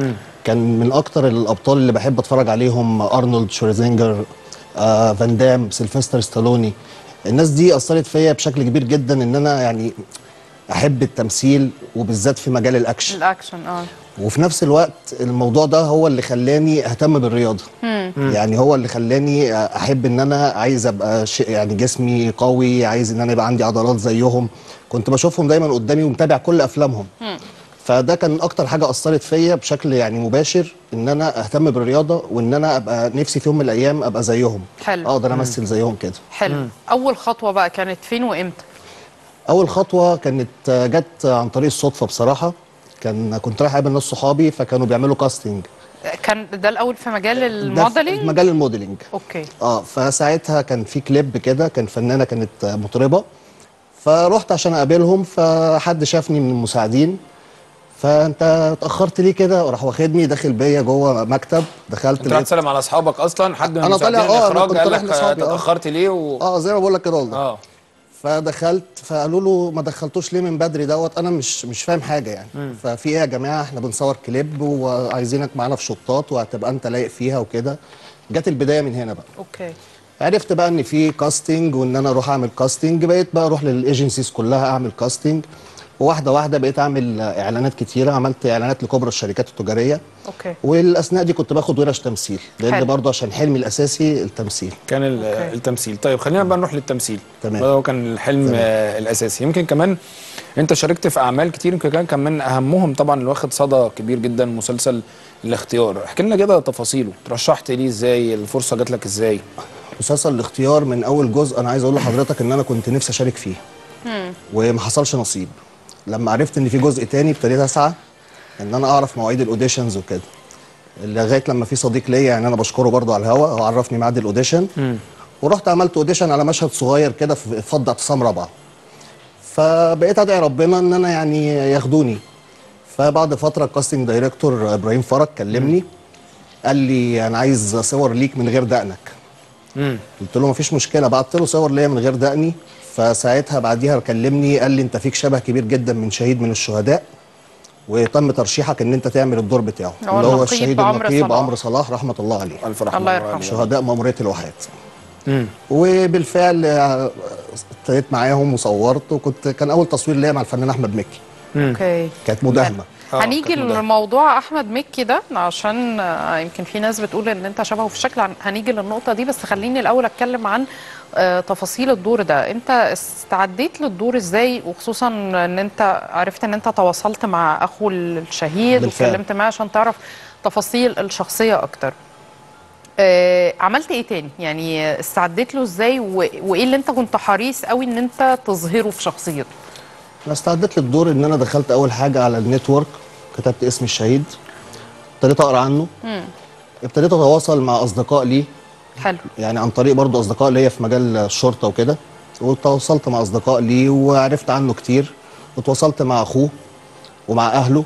كان من اكتر الابطال اللي بحب اتفرج عليهم ارنولد شوارزنجر آه فان دام سيلفستر ستالوني الناس دي اثرت فيا بشكل كبير جدا ان انا يعني احب التمثيل وبالذات في مجال الاكشن الاكشن اه وفي نفس الوقت الموضوع ده هو اللي خلاني اهتم بالرياضه يعني هو اللي خلاني احب ان انا عايز ابقى ش... يعني جسمي قوي عايز ان انا يبقى عندي عضلات زيهم كنت بشوفهم دايما قدامي ومتابع كل افلامهم فده كان اكتر حاجه اثرت فيا بشكل يعني مباشر ان انا اهتم بالرياضه وان انا ابقى نفسي في يوم من الايام ابقى زيهم حلو. اقدر امثل زيهم كده حلو اول خطوه بقى كانت فين وامتى اول خطوه كانت آه، جت عن طريق الصدفه بصراحه كان كنت رايح اقابل ناس صحابي فكانوا بيعملوا كاستنج كان ده الاول في مجال ده في الموديلنج مجال الموديلنج اوكي اه فساعتها كان في كليب كده كان فنانه كانت آه، مطربه فرحت عشان اقابلهم فحد شافني من المساعدين فانت اتاخرت ليه كده وراح واخدني داخل بيا جوه مكتب دخلت انت رايح تسلم على اصحابك اصلا حد من أنا طالع- مساعدين آه، أنا الاخراج كنت قال رايح لك لأصحابي، آه. اتاخرت ليه و... اه زي ما بقول لك كده والله اه فدخلت فقالوا له ما دخلتوش ليه من بدري دوت انا مش مش فاهم حاجه يعني ففي ايه يا جماعه احنا بنصور كليب وعايزينك معانا في شطات وهتبقى انت لايق فيها وكده جت البدايه من هنا بقى اوكي عرفت بقى ان في كاستنج وان انا اروح اعمل كاستنج بقيت بقى اروح للايجنسيز كلها اعمل كاستنج وواحده واحده بقيت اعمل آه، اعلانات كتيره عملت اعلانات لكبرى الشركات التجاريه اوكي والاثناء دي كنت باخد ورش تمثيل لان حلو. برضه عشان حلمي الاساسي التمثيل كان ال- أوكي. التمثيل طيب خلينا بقى نروح للتمثيل تمام. هو كان الحلم تمام. آه، الاساسي يمكن كمان انت شاركت في اعمال كتير يمكن كان كان من اهمهم طبعا اللي واخد صدى كبير جدا مسلسل الاختيار احكي لنا كده تفاصيله ترشحت ليه ازاي الفرصه جات لك ازاي مسلسل الاختيار من اول جزء انا عايز اقول لحضرتك ان انا كنت نفسي اشارك فيه وما حصلش نصيب لما عرفت ان في جزء تاني ابتديت اسعى ان انا اعرف مواعيد الاوديشنز وكده لغايه لما في صديق ليا يعني انا بشكره برضو على الهوا هو عرفني ميعاد الاوديشن ورحت عملت اوديشن على مشهد صغير كده في فض اعتصام رابعه فبقيت ادعي ربنا ان انا يعني ياخدوني فبعد فتره الكاستنج دايركتور ابراهيم فرج كلمني قال لي انا عايز صور ليك من غير دقنك امم قلت له مفيش مشكله بعت له صور ليا من غير دقني فساعتها بعديها كلمني قال لي انت فيك شبه كبير جدا من شهيد من الشهداء وتم ترشيحك ان انت تعمل الدور بتاعه هو اللي هو النقيب الشهيد عمرو النقيب صلاح. عمرو صلاح رحمه الله عليه الف رحمه الله عليه. يرحمه. شهداء مأمورية الواحات امم وبالفعل آه، ابتديت معاهم وصورت وكنت كان اول تصوير ليا مع الفنان احمد مكي اوكي كانت مداهمه آه، هنيجي كانت مداهمة. لموضوع احمد مكي ده عشان آه، يمكن في ناس بتقول ان انت شبهه في الشكل هن- هنيجي للنقطه دي بس خليني الاول اتكلم عن آه، تفاصيل الدور ده انت استعديت للدور ازاي وخصوصا ان انت عرفت ان انت تواصلت مع اخو الشهيد بالفعل. واتكلمت معاه عشان تعرف تفاصيل الشخصيه اكتر آه، عملت ايه تاني يعني استعديت له ازاي و- وايه اللي انت كنت حريص قوي ان انت تظهره في شخصيته انا استعدت للدور ان انا دخلت اول حاجه على النتورك كتبت اسم الشهيد ابتديت اقرا عنه ابتديت اتواصل مع اصدقاء ليه حلو يعني عن طريق برضو اصدقاء ليا في مجال الشرطه وكده وتواصلت مع اصدقاء ليه وعرفت عنه كتير وتواصلت مع اخوه ومع اهله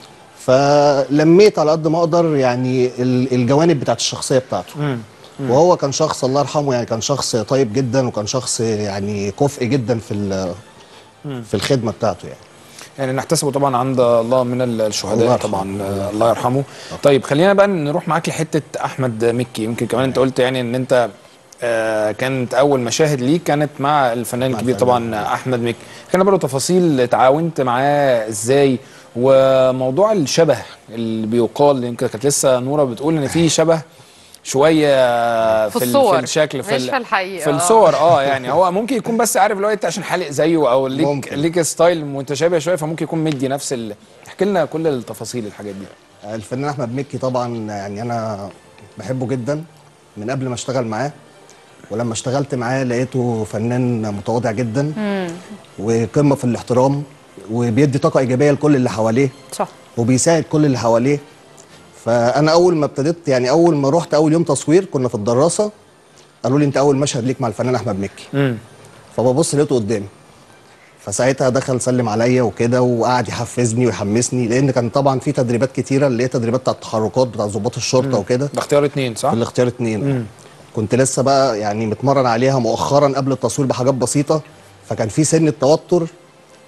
فلميت على قد ما اقدر يعني ال- الجوانب بتاعت الشخصيه بتاعته وهو كان شخص الله يرحمه يعني كان شخص طيب جدا وكان شخص يعني كفء جدا في ال- في الخدمه بتاعته يعني يعني نحتسبه طبعا عند الله من الله الشهداء يرحمه. طبعا آه، الله يرحمه طيب خلينا بقى نروح معاك لحته احمد مكي يمكن كمان انت قلت يعني ان انت آه، كانت اول مشاهد ليك كانت مع الفنان مع الكبير الفنان. طبعا احمد مكي خلينا برضه تفاصيل تعاونت معاه ازاي وموضوع الشبه اللي بيقال يمكن كانت لسه نوره بتقول ان في شبه شويه في ال- الصور، في الشكل في مش ال- في الحقيقة، في آه. الصور اه يعني هو ممكن يكون بس عارف اللي هو انت عشان حالق زيه او ليك ممكن. ليك ستايل متشابه شويه فممكن يكون مدي نفس ال... احكي لنا كل التفاصيل الحاجات دي الفنان احمد مكي طبعا يعني انا بحبه جدا من قبل ما اشتغل معاه ولما اشتغلت معاه لقيته فنان متواضع جدا وقمه في الاحترام وبيدي طاقه ايجابيه لكل اللي حواليه صح وبيساعد كل اللي حواليه فانا اول ما ابتديت يعني اول ما رحت اول يوم تصوير كنا في الدراسه قالوا لي انت اول مشهد ليك مع الفنان احمد مكي امم فببص لقيته قدامي فساعتها دخل سلم عليا وكده وقعد يحفزني ويحمسني لان كان طبعا في تدريبات كتيره اللي هي تدريبات بتاع التحركات بتاع ضباط الشرطه وكده ده اختيار اتنين صح؟ في الاختيار اتنين كنت لسه بقى يعني متمرن عليها مؤخرا قبل التصوير بحاجات بسيطه فكان في سن التوتر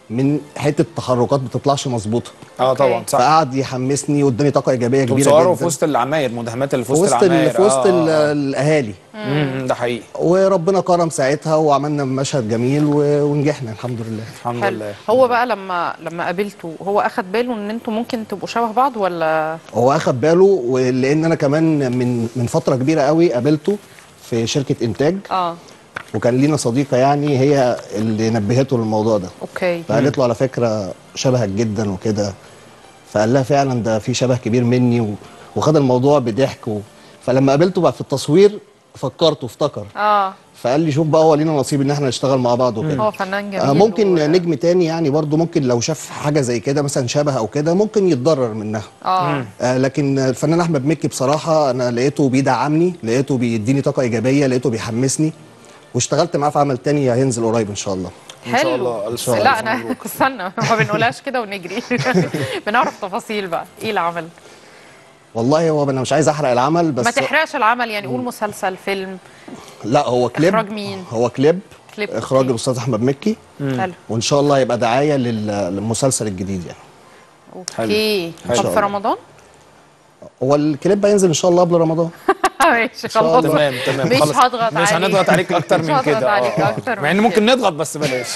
من حته التحركات بتطلعش مظبوطه اه طبعا صح فقعد يحمسني واداني طاقه ايجابيه كبيره بتصوروا جدا في وسط العماير المداهمات اللي في في وسط وسط ال- العماير في وسط آه، ال- آه. الاهالي مم، ده حقيقي وربنا كرم ساعتها وعملنا مشهد جميل و- ونجحنا الحمد لله الحمد حلو لله هو بقى لما لما قابلته هو اخد باله ان انتوا ممكن تبقوا شبه بعض ولا هو اخد باله ولان انا كمان من من فتره كبيره قوي قابلته في شركه انتاج اه وكان لينا صديقه يعني هي اللي نبهته للموضوع ده اوكي فقالت له على فكره شبهك جدا وكده فقال لها فعلا ده في شبه كبير مني و... وخد الموضوع بضحك و... فلما قابلته بقى في التصوير فكرته افتكر اه فقال لي شوف بقى هو لينا نصيب ان احنا نشتغل مع بعض وكده هو فنان جميل آه ممكن و... نجم تاني يعني برضو ممكن لو شاف حاجه زي كده مثلا شبه او كده ممكن يتضرر منها اه آه لكن الفنان احمد مكي بصراحه انا لقيته بيدعمني لقيته بيديني طاقه ايجابيه لقيته بيحمسني واشتغلت معاه في عمل تاني هينزل قريب ان شاء الله إن شاء حلو الله، ألف شاء لا الله، انا مبروك. استنى ما بنقولهاش كده ونجري بنعرف تفاصيل بقى ايه العمل والله هو انا مش عايز احرق العمل بس ما تحرقش العمل يعني قول مسلسل فيلم لا هو كليب إخراج مين؟ هو كليب كليب، اخراج أوكي. الاستاذ احمد مكي حلو وان شاء الله هيبقى دعايه لل- للمسلسل الجديد يعني اوكي حلو. طب في رمضان هو الكليب هينزل ان شاء الله قبل رمضان ماشي شاء خلاص الله. تمام تمام مش خلاص. هضغط مش عليك. هنضغط عليك اكتر مش من هضغط كده عليك آه. أكتر مع من ان ممكن كده. نضغط بس بلاش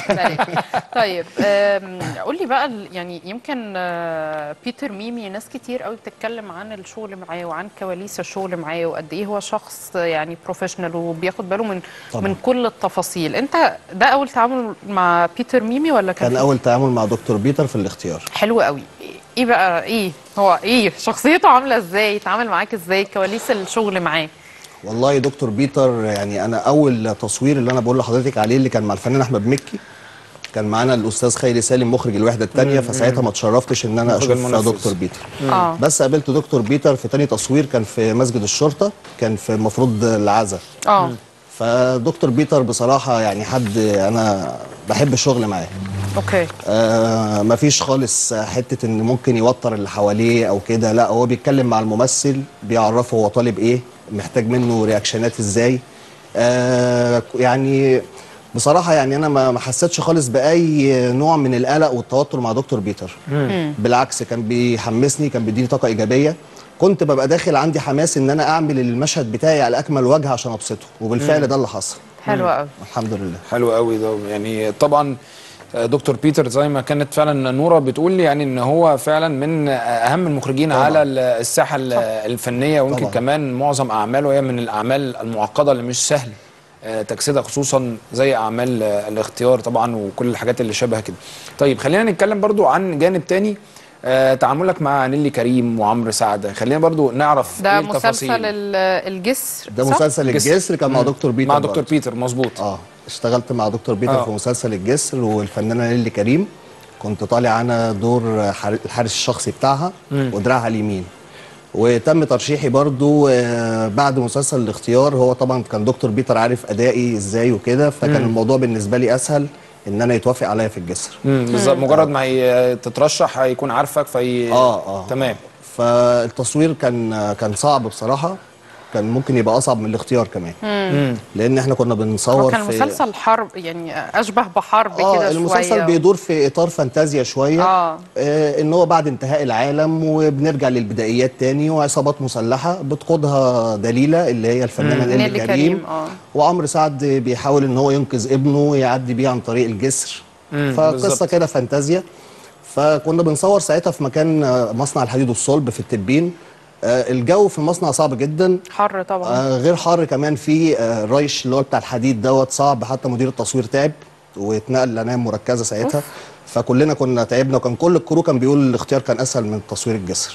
طيب آم، قول لي بقى ال- يعني يمكن آه، بيتر ميمي ناس كتير قوي بتتكلم عن الشغل معاه وعن كواليس الشغل معاه وقد ايه هو شخص يعني بروفيشنال وبياخد باله من طبعا. من كل التفاصيل انت ده اول تعامل مع بيتر ميمي ولا كان كان في- اول تعامل مع دكتور بيتر في الاختيار حلو قوي ايه بقى ايه هو ايه شخصيته عامله ازاي يتعامل معاك ازاي كواليس الشغل معاه والله دكتور بيتر يعني انا اول تصوير اللي انا بقول لحضرتك عليه اللي كان مع الفنان احمد مكي كان معانا الاستاذ خيري سالم مخرج الوحده الثانيه فساعتها ما اتشرفتش ان انا مخرج اشوف المنفذ. دكتور بيتر اه بس قابلت دكتور بيتر في تاني تصوير كان في مسجد الشرطه كان في المفروض العزا اه فدكتور بيتر بصراحه يعني حد انا بحب الشغل معاه اوكي آه مفيش خالص حته ان ممكن يوتر اللي حواليه او كده لا هو بيتكلم مع الممثل بيعرفه هو طالب ايه محتاج منه رياكشنات ازاي آه يعني بصراحه يعني انا ما ما حسيتش خالص باي نوع من القلق والتوتر مع دكتور بيتر بالعكس كان بيحمسني كان بيديني طاقه ايجابيه كنت ببقى داخل عندي حماس ان انا اعمل المشهد بتاعي على اكمل وجه عشان ابسطه وبالفعل ده اللي حصل حلو قوي الحمد لله حلو قوي ده يعني طبعا آه، دكتور بيتر زي ما كانت فعلا نوره بتقول لي يعني ان هو فعلا من اهم المخرجين طبعاً. على ال- الساحه ال- الفنيه ويمكن طبعاً. كمان معظم اعماله هي من الاعمال المعقده اللي مش سهل آه، تجسيدها خصوصا زي اعمال آه، الاختيار طبعا وكل الحاجات اللي شبه كده طيب خلينا نتكلم برضو عن جانب تاني آه، تعاملك مع نيلي كريم وعمرو سعد خلينا برضو نعرف ده إيه مسلسل التفاصيل ال- الجسر ده صح؟ مسلسل جسر. الجسر كان مع مم. دكتور بيتر مع برضه. دكتور بيتر مظبوط اه اشتغلت مع دكتور بيتر آه. في مسلسل الجسر والفنانه نيلي كريم كنت طالع انا دور حار- الحارس الشخصي بتاعها ودراعها اليمين وتم ترشيحي برضو آه، بعد مسلسل الاختيار هو طبعا كان دكتور بيتر عارف ادائي ازاي وكده فكان الموضوع بالنسبه لي اسهل ان انا يتوافق عليا في الجسر مم، بالظبط مجرد ما هي تترشح هيكون عارفك في اه اه تمام فالتصوير كان كان صعب بصراحه كان ممكن يبقى اصعب من الاختيار كمان لان احنا كنا بنصور هو كان في مسلسل حرب يعني اشبه بحرب كده اه شويه المسلسل بيدور في اطار فانتازيا شويه آه. آه ان هو بعد انتهاء العالم وبنرجع للبدايات تاني وعصابات مسلحه بتقودها دليله اللي هي الفنانه نيلي نيلي كريم, كريم، آه. وعمرو سعد بيحاول ان هو ينقذ ابنه ويعدي بيه عن طريق الجسر مم، فقصه بالظبط. كده فانتازيا فكنا بنصور ساعتها في مكان آه، مصنع الحديد والصلب في التبين آه الجو في المصنع صعب جدا حر طبعا آه غير حر كمان في آه الريش اللي هو بتاع الحديد دوت صعب حتى مدير التصوير تعب واتنقل لعنايه مركزه ساعتها فكلنا كنا تعبنا وكان كل الكرو كان بيقول الاختيار كان اسهل من تصوير الجسر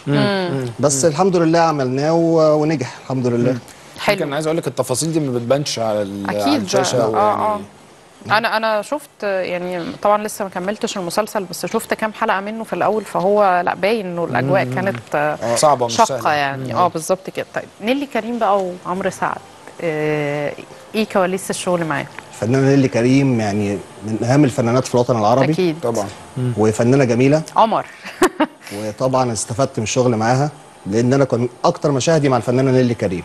بس الحمد لله عملناه و- ونجح الحمد لله كان حلو عايز اقول لك التفاصيل دي ما بتبانش على, ال- على اكيد الشاشه اه اه ويعني- انا انا شفت يعني طبعا لسه ما كملتش المسلسل بس شفت كام حلقه منه في الاول فهو لا باين انه الاجواء كانت آه، صعبه مش شقه سهله يعني اه بالظبط كده طيب نيلي كريم بقى وعمرو سعد آه، ايه كواليس الشغل معاه الفنانه نيلي كريم يعني من اهم الفنانات في الوطن العربي اكيد طبعا وفنانه جميله قمر وطبعا استفدت من الشغل معاها لان انا كنت اكتر مشاهدي مع الفنانه نيلي كريم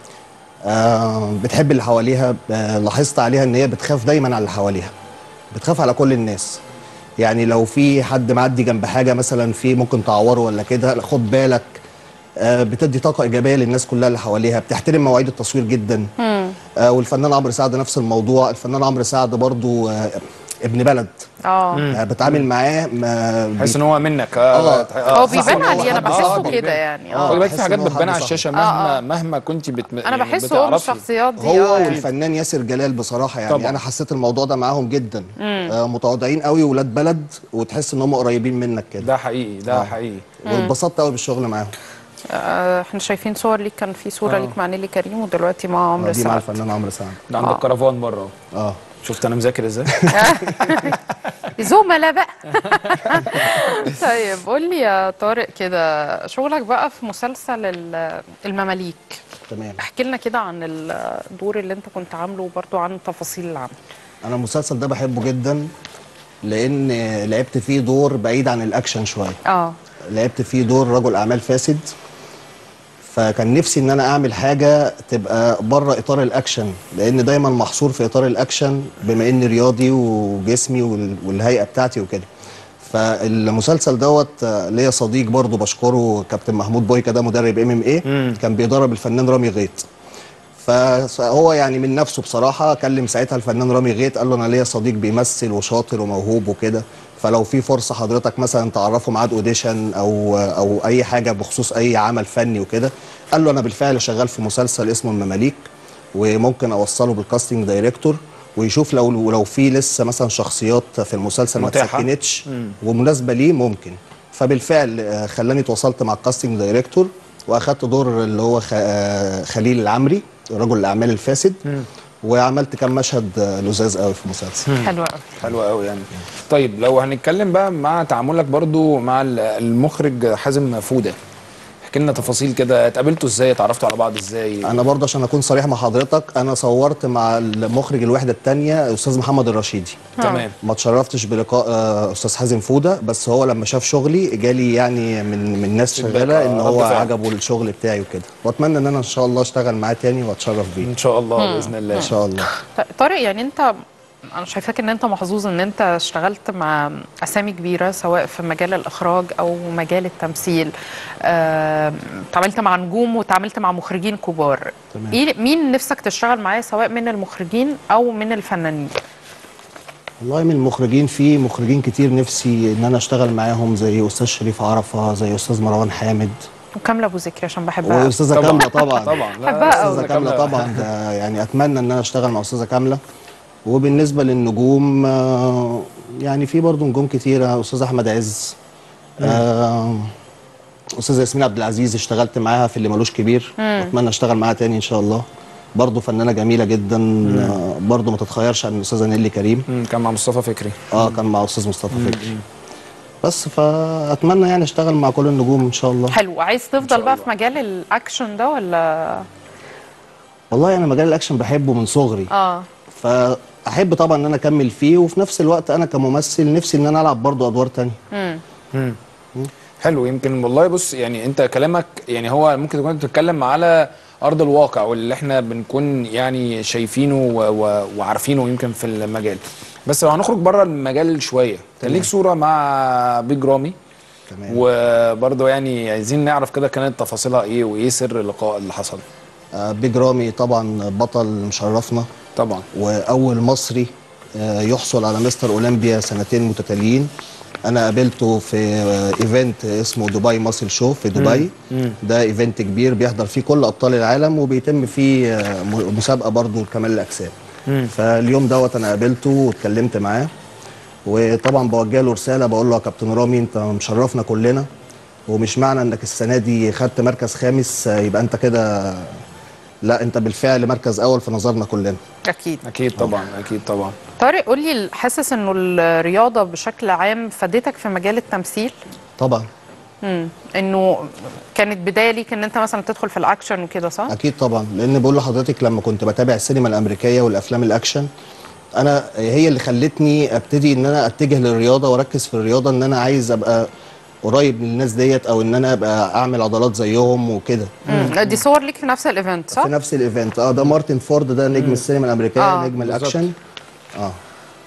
آه بتحب اللي حواليها آه لاحظت عليها ان هي بتخاف دايما على اللي حواليها بتخاف على كل الناس يعني لو في حد معدي جنب حاجه مثلا في ممكن تعوره ولا كده لا، خد بالك آه، بتدي طاقه ايجابيه للناس كلها اللي حواليها بتحترم مواعيد التصوير جدا آه، والفنان عمرو سعد نفس الموضوع الفنان عمرو سعد برضو آه، ابن بلد اه آه، بتعامل معاه ما تحس ان هو منك آه. اه هو صح، بيبان هو عليه انا حد بحسه صاحبي. كده يعني آه. اه خلي بالك في بحس حاجات إن هو بتبان حد على الشاشه صاحبي. مهما آه، آه. مهما كنت بت... انا يعني بحسه هو من بتعرفي. الشخصيات دي هو آه. والفنان ياسر جلال بصراحه يعني طبعاً. انا حسيت الموضوع ده معاهم جدا آه متواضعين قوي ولاد بلد وتحس ان هم قريبين منك كده ده حقيقي ده آه. حقيقي واتبسطت قوي بالشغل معاهم آه، احنا شايفين صور ليك كان في صوره آه. ليك مع نيلي كريم ودلوقتي مع عمرو آه، دي مع سعد الفنان عمرو سعد ده عندك آه. كرفان بره اهو اه شفت انا مذاكر ازاي زملاء بقى طيب قول لي يا طارق كده شغلك بقى في مسلسل ال- المماليك تمام احكي لنا كده عن الدور اللي انت كنت عامله وبرضه عن تفاصيل العمل انا المسلسل ده بحبه جدا لان لعبت فيه دور بعيد عن الاكشن شويه اه لعبت فيه دور رجل اعمال فاسد فكان نفسي ان انا اعمل حاجه تبقى بره اطار الاكشن لان دايما محصور في اطار الاكشن بما اني رياضي وجسمي وال- والهيئه بتاعتي وكده فالمسلسل دوت آه، ليا صديق برضه بشكره كابتن محمود بويكا ده مدرب ام ام ايه كان بيدرب الفنان رامي غيط فهو يعني من نفسه بصراحه كلم ساعتها الفنان رامي غيط قال له انا ليا صديق بيمثل وشاطر وموهوب وكده فلو في فرصه حضرتك مثلا تعرفه ميعاد اوديشن او او اي حاجه بخصوص اي عمل فني وكده قال له انا بالفعل شغال في مسلسل اسمه المماليك وممكن اوصله بالكاستنج دايركتور ويشوف لو لو في لسه مثلا شخصيات في المسلسل ما متاحة. اتسكنتش ومناسبه ليه ممكن فبالفعل آه، خلاني تواصلت مع الكاستنج دايركتور واخدت دور اللي هو خ- آه، خليل العمري رجل الاعمال الفاسد وعملت كام مشهد آه، لذاذ قوي في المسلسل حلو قوي حلو قوي يعني طيب لو هنتكلم بقى مع تعاملك برضو مع ال- المخرج حازم فوده احكي لنا تفاصيل كده اتقابلتوا ازاي اتعرفتوا على بعض ازاي انا برضه عشان اكون صريح مع حضرتك انا صورت مع المخرج الوحده الثانيه استاذ محمد الرشيدي تمام ما اتشرفتش بلقاء آه، استاذ حازم فوده بس هو لما شاف شغلي جالي يعني من من ناس فيدباك، شغاله ان آه، هو رد فعل. عجبه الشغل بتاعي وكده واتمنى ان انا ان شاء الله اشتغل معاه تاني واتشرف بيه ان شاء الله باذن الله ان شاء الله طيب، طارق يعني انت انا شايفاك ان انت محظوظ ان انت اشتغلت مع اسامي كبيره سواء في مجال الاخراج او مجال التمثيل آه، اتعاملت مع نجوم وتعاملت مع مخرجين كبار تمام. ايه مين نفسك تشتغل معاه سواء من المخرجين او من الفنانين والله من المخرجين في مخرجين كتير نفسي ان انا اشتغل معاهم زي استاذ شريف عرفه زي استاذ مروان حامد وكامله ابو ذكري عشان بحبها واستاذه طبعاً. كامله طبعا طبعا لا، بحبها أستاذة أوي. استاذه كامله طبعا ده يعني اتمنى ان انا اشتغل مع استاذه كامله وبالنسبه للنجوم آه، يعني في برضه نجوم كتيره استاذ احمد عز آه، استاذه ياسمين عبد العزيز اشتغلت معاها في اللي ملوش كبير اتمنى اشتغل معاها تاني ان شاء الله برضه فنانه جميله جدا آه، برضه ما تتخيرش عن الاستاذه نيلي كريم مم، كان مع مصطفى فكري اه كان مع استاذ مصطفى فكري بس فاتمنى يعني اشتغل مع كل النجوم ان شاء الله حلو عايز تفضل بقى في مجال الاكشن ده ولا والله انا مجال الاكشن بحبه من صغري اه فاحب طبعا ان انا اكمل فيه وفي نفس الوقت انا كممثل نفسي ان انا العب برضه ادوار تانية حلو يمكن والله بص يعني انت كلامك يعني هو ممكن تكون بتتكلم على ارض الواقع واللي احنا بنكون يعني شايفينه و و وعارفينه يمكن في المجال بس لو هنخرج بره المجال شويه كان ليك صوره مع بيج رامي تمام وبرضه يعني عايزين نعرف كده كانت تفاصيلها ايه وايه سر اللقاء اللي حصل آه بيج رامي طبعا بطل مشرفنا طبعا واول مصري آه يحصل على مستر اولمبيا سنتين متتاليين انا قابلته في آه ايفنت اسمه دبي ماسل شو في دبي ده ايفنت كبير بيحضر فيه كل ابطال العالم وبيتم فيه آه م- مسابقه برضه لكمال الاجسام فاليوم دوت انا قابلته واتكلمت معاه وطبعا بوجه له رساله بقول له يا كابتن رامي انت مشرفنا كلنا ومش معنى انك السنه دي خدت مركز خامس آه، يبقى انت كده لا انت بالفعل مركز اول في نظرنا كلنا اكيد اكيد طبعا اكيد طبعا طارق قول لي حاسس انه الرياضه بشكل عام فادتك في مجال التمثيل طبعا امم انه كانت بدايه ليك ان انت مثلا تدخل في الاكشن وكده صح اكيد طبعا لان بقول لحضرتك لما كنت بتابع السينما الامريكيه والافلام الاكشن انا هي اللي خلتني ابتدي ان انا اتجه للرياضه واركز في الرياضه ان انا عايز ابقى قريب من الناس ديت او ان انا ابقى اعمل عضلات زيهم وكده مم. دي صور ليك في نفس الايفنت صح في نفس الايفنت اه ده مارتن فورد ده نجم السينما الامريكيه آه، نجم بالظبط. الاكشن اه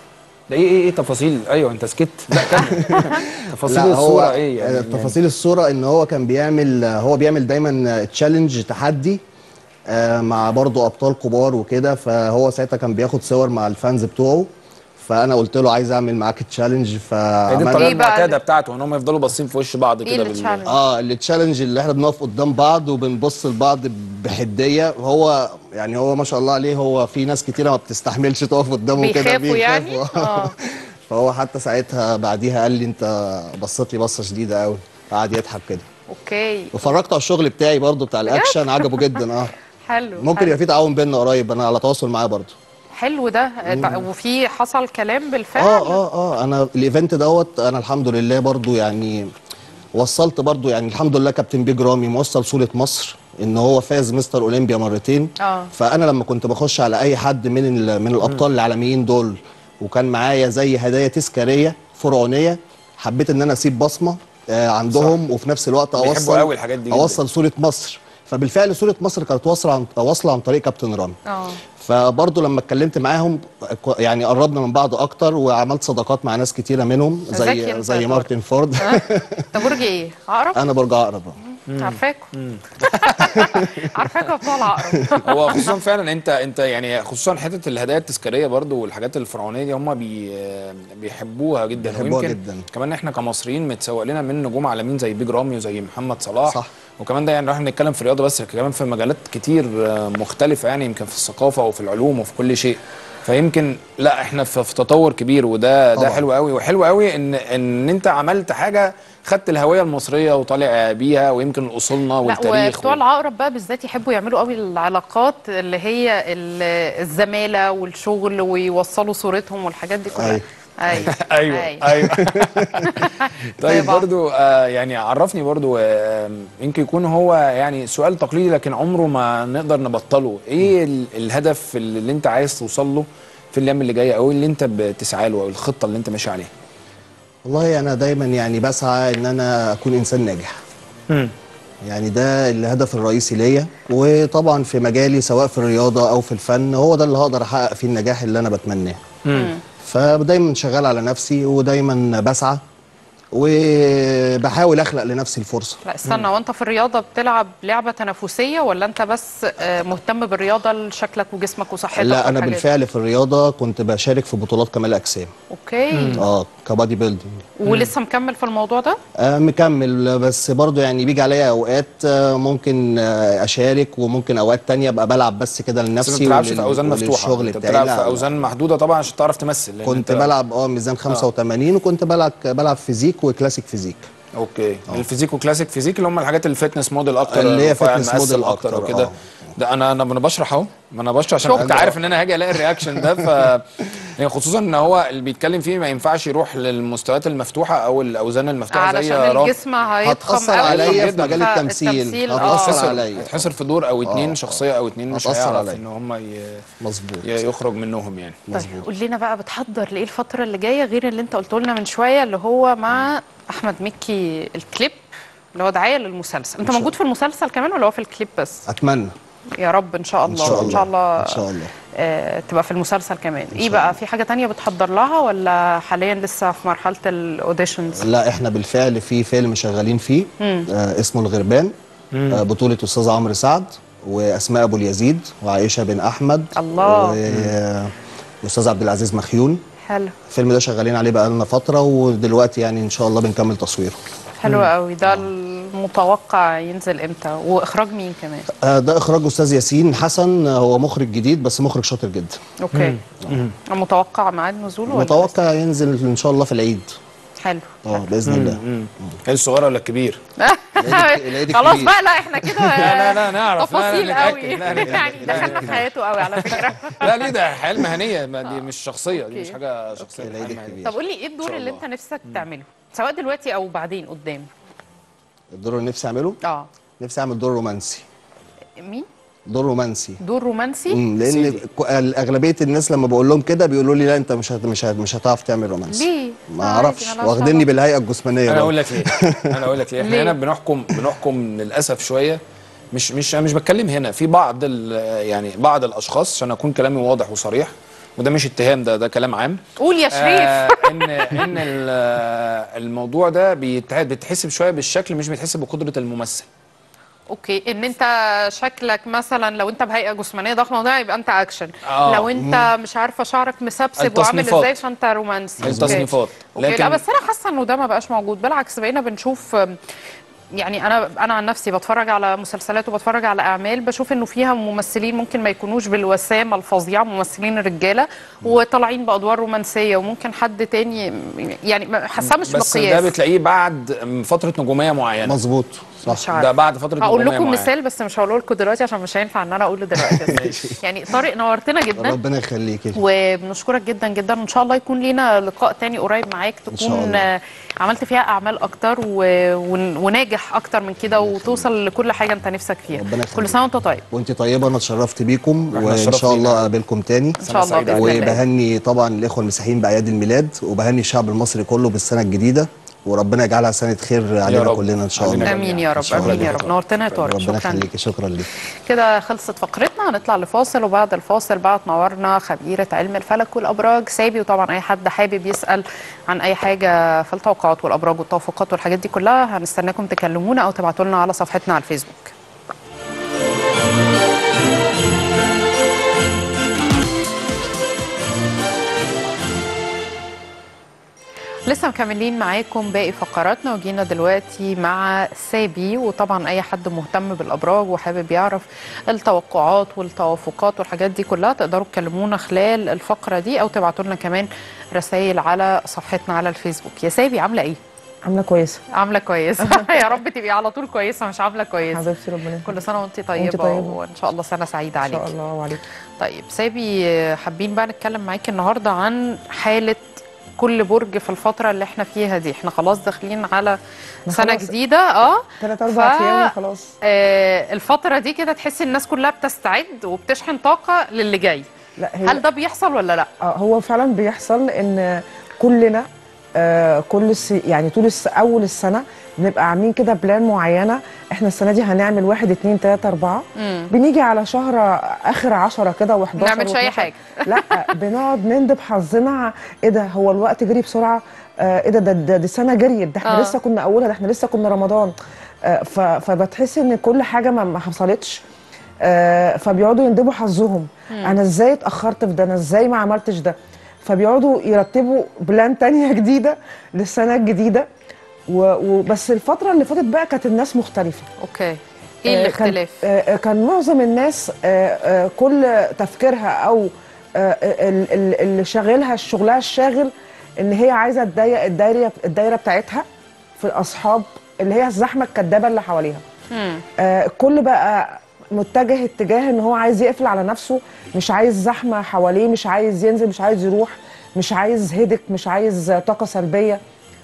ده ايه ايه ايه تفاصيل ايوه انت سكت لا كمل تفاصيل لا الصوره هو ايه يعني تفاصيل الصوره ان هو كان بيعمل هو بيعمل دايما تشالنج تحدي آه، مع برضه ابطال كبار وكده فهو ساعتها كان بياخد صور مع الفانز بتوعه فانا قلت له عايز اعمل معاك تشالنج هي دي فعمل الطريقه إيه بقى المعتاده اللي- بتاعته ان هم يفضلوا باصين في وش بعض ايه كده اللي تشالنج اه التشالنج اللي احنا بنقف قدام بعض وبنبص لبعض بحديه هو يعني هو ما شاء الله عليه هو في ناس كتيره ما بتستحملش تقف قدامه كده بيخافوا يعني بيخافوا. اه فهو حتى ساعتها بعديها قال لي انت بصيت لي بصه شديده قوي قعد يضحك كده اوكي وفرجته على الشغل بتاعي برضو بتاع الاكشن عجبه جدا اه حلو ممكن حلو. يبقى في تعاون بيننا قريب انا على تواصل معاه برضو حلو ده وفي حصل كلام بالفعل اه اه اه انا الايفنت دوت انا الحمد لله برضو يعني وصلت برضو يعني الحمد لله كابتن بيج رامي موصل صوره مصر ان هو فاز مستر اولمبيا مرتين اه. فانا لما كنت بخش على اي حد من ال- من الابطال العالميين دول وكان معايا زي هدايا تذكاريه فرعونيه حبيت ان انا اسيب بصمه آه عندهم وفي نفس الوقت بيحبوا اوصل قوي الحاجات دي جدا. اوصل صوره مصر فبالفعل صوره مصر كانت واصله عن واصله عن طريق كابتن رامي اه فبرضه لما اتكلمت معاهم كو- يعني قربنا من بعض اكتر وعملت صداقات مع ناس كتيره منهم ذكي زي انت يا زي طارق. مارتن فورد انت برج ايه؟ عقرب؟ انا برج عقرب عارفاكوا عارفاكوا بتوع العقرب هو خصوصا فعلا انت انت يعني خصوصا حته الهدايا التذكاريه برضو والحاجات الفرعونيه دي هم بي بيحبوها جدا بيحبوها ويمكن جدا. كمان احنا كمصريين متسوق لنا من نجوم عالميين زي بيج رامي وزي محمد صلاح صح. وكمان ده يعني لو احنا بنتكلم في رياضه بس كمان في مجالات كتير آه، مختلفه يعني يمكن في الثقافه وفي العلوم وفي كل شيء فيمكن لا احنا في, في تطور كبير وده ده طبعا. حلو قوي وحلو قوي ان ان انت عملت حاجه خدت الهويه المصريه وطالع بيها ويمكن اصولنا لا والتاريخ وبتوع وال- العقرب بقى بالذات يحبوا يعملوا قوي العلاقات اللي هي ال- الزماله والشغل ويوصلوا صورتهم والحاجات دي كلها أيوة. ايوه ايوه ايوه طيب طبعا. برضو آه يعني عرفني برضو آه يمكن يكون هو يعني سؤال تقليدي لكن عمره ما نقدر نبطله ايه ال- الهدف اللي انت عايز توصل له في الايام اللي جايه او اللي انت بتسعى له او الخطه اللي انت ماشي عليها والله انا دايما يعني بسعى ان انا اكون انسان ناجح يعني ده الهدف الرئيسي ليا وطبعا في مجالي سواء في الرياضه او في الفن هو ده اللي هقدر احقق فيه النجاح اللي انا بتمناه فدايما شغال على نفسي ودايما بسعى وبحاول اخلق لنفسي الفرصه لا استنى وانت في الرياضه بتلعب لعبه تنافسيه ولا انت بس آه، مهتم بالرياضه لشكلك وجسمك وصحتك لا انا والحاجات دي؟ بالفعل في الرياضه كنت بشارك في بطولات كمال اجسام اوكي اه كبادي بيلدينج ولسه مكمل في الموضوع ده آه مكمل بس برضو يعني بيجي عليا اوقات آه ممكن آه اشارك وممكن اوقات تانية ابقى بلعب بس كده بس لنفسي ما بتلعبش في ولل- اوزان مفتوحه وللشغل انت بتاعي بتلعب لا، في لا. اوزان محدوده طبعا عشان تعرف تمثل لأن كنت أنت- بلعب اه ميزان 85 وكنت بلعب بلعب فيزيك وكلاسيك فيزيك اوكي الفيزيك وكلاسيك فيزيك اللي هم الحاجات الفتنس موديل اكتر اللي هي رفيع فتنس مقسم موديل اكتر أكتر، وكده آه. ده انا انا انا بشرح اهو ما انا بشرح عشان شكراً. كنت عارف ان انا هاجي الاقي الرياكشن ده ف يعني خصوصا ان هو اللي بيتكلم فيه ما ينفعش يروح للمستويات المفتوحه او الاوزان المفتوحه زي علشان رام الجسم هيضخم هتأثر قوي عليا في جداً. مجال التمثيل آه. هتأثر هيتحصر عليا هيتحصر في دور او اتنين آه. شخصيه او اتنين مش هتأثر هيعرف عليا. ان هم ي... مظبوط ي- يخرج منهم يعني طيب قول لنا بقى بتحضر لايه الفتره اللي جايه غير اللي انت قلته لنا من شويه اللي هو مع احمد مكي الكليب اللي هو دعايه للمسلسل انت شاء موجود في المسلسل كمان ولا هو في الكليب بس اتمنى يا رب ان شاء الله ان شاء الله ان شاء الله, ان شاء الله آه تبقى في المسلسل كمان ايه بقى في حاجه تانية بتحضر لها ولا حاليا لسه في مرحله الاوديشنز لا احنا بالفعل في فيلم شغالين فيه آه اسمه الغربان آه بطولة أستاذ عمرو سعد وأسماء أبو اليزيد وعائشة بن أحمد الله. و- وأستاذ عبد العزيز مخيون حلو الفيلم ده شغالين عليه بقى لنا فترة ودلوقتي يعني إن شاء الله بنكمل تصويره حلو قوي ده المتوقع ينزل امتى واخراج مين كمان آه ده إخراج أستاذ ياسين حسن آه، هو مخرج جديد بس مخرج شاطر جدا اوكي متوقع ميعاد نزوله ولا متوقع ينزل إن شاء الله في العيد لسه؟ حلو اه بإذن الله هي الصغيره ولا الكبير؟ العيد خلاص الكبير. بقى لا احنا كده لا لا نعرف لا تفاصيل لا قوي نتأكد لا نتأكد يعني لا دخلنا في حياته قوي على فكره لا ليه ده حياه مهنيه ما دي مش شخصيه دي مش أوكي. حاجه شخصيه دي العيد حياة مهنية. الكبير طب قول لي ايه الدور شاء اللي الله. انت نفسك تعمله سواء دلوقتي او بعدين قدام الدور اللي نفسي أعمله اه نفسي أعمل دور رومانسي مين دور رومانسي دور رومانسي امم لان سيدي. ك- اغلبيه الناس لما بقول لهم كده بيقولوا لي لا انت مش هت مش هت مش هتعرف تعمل رومانسي ليه ما عادي، اعرفش ملهاش واخديني علاقة. بالهيئه الجسمانيه انا برضه. اقول لك ليه انا اقول لك ليه احنا ليه؟ هنا بنحكم بنحكم للاسف شويه مش مش انا مش بتكلم هنا في بعض ال- يعني بعض الاشخاص عشان اكون كلامي واضح وصريح وده مش اتهام ده ده كلام عام قول يا شريف آه ان ان ال- آه، الموضوع ده بيتع- بيتحسب شويه بالشكل مش بيتحسب بقدره الممثل اوكي ان انت شكلك مثلا لو انت بهيئه جسمانيه ضخمه وده يبقى انت اكشن آه. لو انت مش عارفه شعرك مسبسب وعامل التصنيفات. ازاي فانت رومانسي أوكي. التصنيفات. اوكي لكن- لا بس انا حاسه انه ده ما بقاش موجود بالعكس بقينا بنشوف أم، يعني انا انا عن نفسي بتفرج على مسلسلات وبتفرج على اعمال بشوف انه فيها ممثلين ممكن ما يكونوش بالوسامه الفظيعه ممثلين الرجاله وطالعين بادوار رومانسيه وممكن حد تاني يعني ما- حاساه مش بس ده مقياس بتلاقيه بعد فتره نجوميه معينه مظبوط صح مش عارف. ده بعد فتره هقول نجوميه لكم معينة. مثال بس مش هقوله لكم دلوقتي عشان مش هينفع ان انا اقوله دلوقتي يعني طارق نورتنا جدا ربنا يخليكي وبنشكرك جدا جدا وان شاء الله يكون لينا لقاء تاني قريب معاك شاء تكون الله. آه، عملت فيها اعمال اكتر و... ون- وناجح اكتر من كده وتوصل لكل حاجه انت نفسك فيها ربنا يخليك. كل سنه وانت طيب وانت طيبه انا اتشرفت بيكم احنا وان اتشرفنا شاء الله بيك. اقابلكم تاني ان شاء الله سعيدة باذن الله وبهني طبعا الاخوه المسيحيين باعياد الميلاد وبهني الشعب المصري كله بالسنه الجديده وربنا يجعلها سنه خير علينا رب. كلنا ان شاء علينا الله امين يا رب شكراً امين يا لك. رب نورتنا يا طارق ربنا شكرا يخليكي شكرا ليك كده خلصت فقرتنا هنطلع لفاصل وبعد الفاصل بقى تنورنا خبيرة علم الفلك والأبراج سابي وطبعا أي حد حابب يسأل عن أي حاجة في التوقعات والأبراج والتوافقات والحاجات دي كلها هنستناكم تكلمونا أو تبعتوا لنا على صفحتنا على الفيسبوك لسه مكملين معاكم باقي فقراتنا وجينا دلوقتي مع سابي وطبعا اي حد مهتم بالابراج وحابب يعرف التوقعات والتوافقات والحاجات دي كلها تقدروا تكلمونا خلال الفقره دي او تبعتوا لنا كمان رسائل على صفحتنا على الفيسبوك يا سابي عامله ايه عامله كويسه عامله كويسه يا رب تبقي على طول كويسه مش عامله كويسه حبيبتي ربنا يخليك. كل سنه وانت طيبه, وانت طيبة. وان شاء الله سنه سعيده ان شاء عليك الله وعليك طيب سابي حابين بقى نتكلم معاكي النهارده عن حاله كل برج في الفتره اللي احنا فيها دي احنا خلاص داخلين على ما سنه خلاص. جديده اه ثلاث اربع ف- ايام وخلاص آه، الفتره دي كده تحسي الناس كلها بتستعد وبتشحن طاقه للي جاي لا هي هل ده بيحصل ولا لا آه، هو فعلا بيحصل ان كلنا آه كل الس... يعني طول الس... اول السنه بنبقى عاملين كده بلان معينه احنا السنه دي هنعمل واحد اتنين تلاته اربعه بنيجي على شهر اخر عشرة كده و11 ما نعملش أي حاجة. لا بنقعد نندب حظنا ايه ده هو الوقت جري بسرعه آه ايه ده ده, ده دي سنه جريت ده احنا آه. لسه كنا اولها ده احنا لسه كنا رمضان آه ف... فبتحسي ان كل حاجه ما, ما حصلتش آه فبيقعدوا يندبوا حظهم انا ازاي اتاخرت في ده انا ازاي ما عملتش ده فبيقعدوا يرتبوا بلان تانية جديده للسنه الجديده و- وبس الفتره اللي فاتت بقى كانت الناس مختلفه اوكي ايه آه، الاختلاف كان, آه، كان معظم الناس آه، آه، كل تفكيرها او آه، ال- ال- اللي شاغلها شغلها الشاغل ان هي عايزه تضيق الدايره الدايره بتاعتها في الاصحاب اللي هي الزحمه الكدابه اللي حواليها مم. آه، الكل بقى متجه اتجاه ان هو عايز يقفل على نفسه مش عايز زحمه حواليه مش عايز ينزل مش عايز يروح مش عايز هدك مش عايز طاقه سلبيه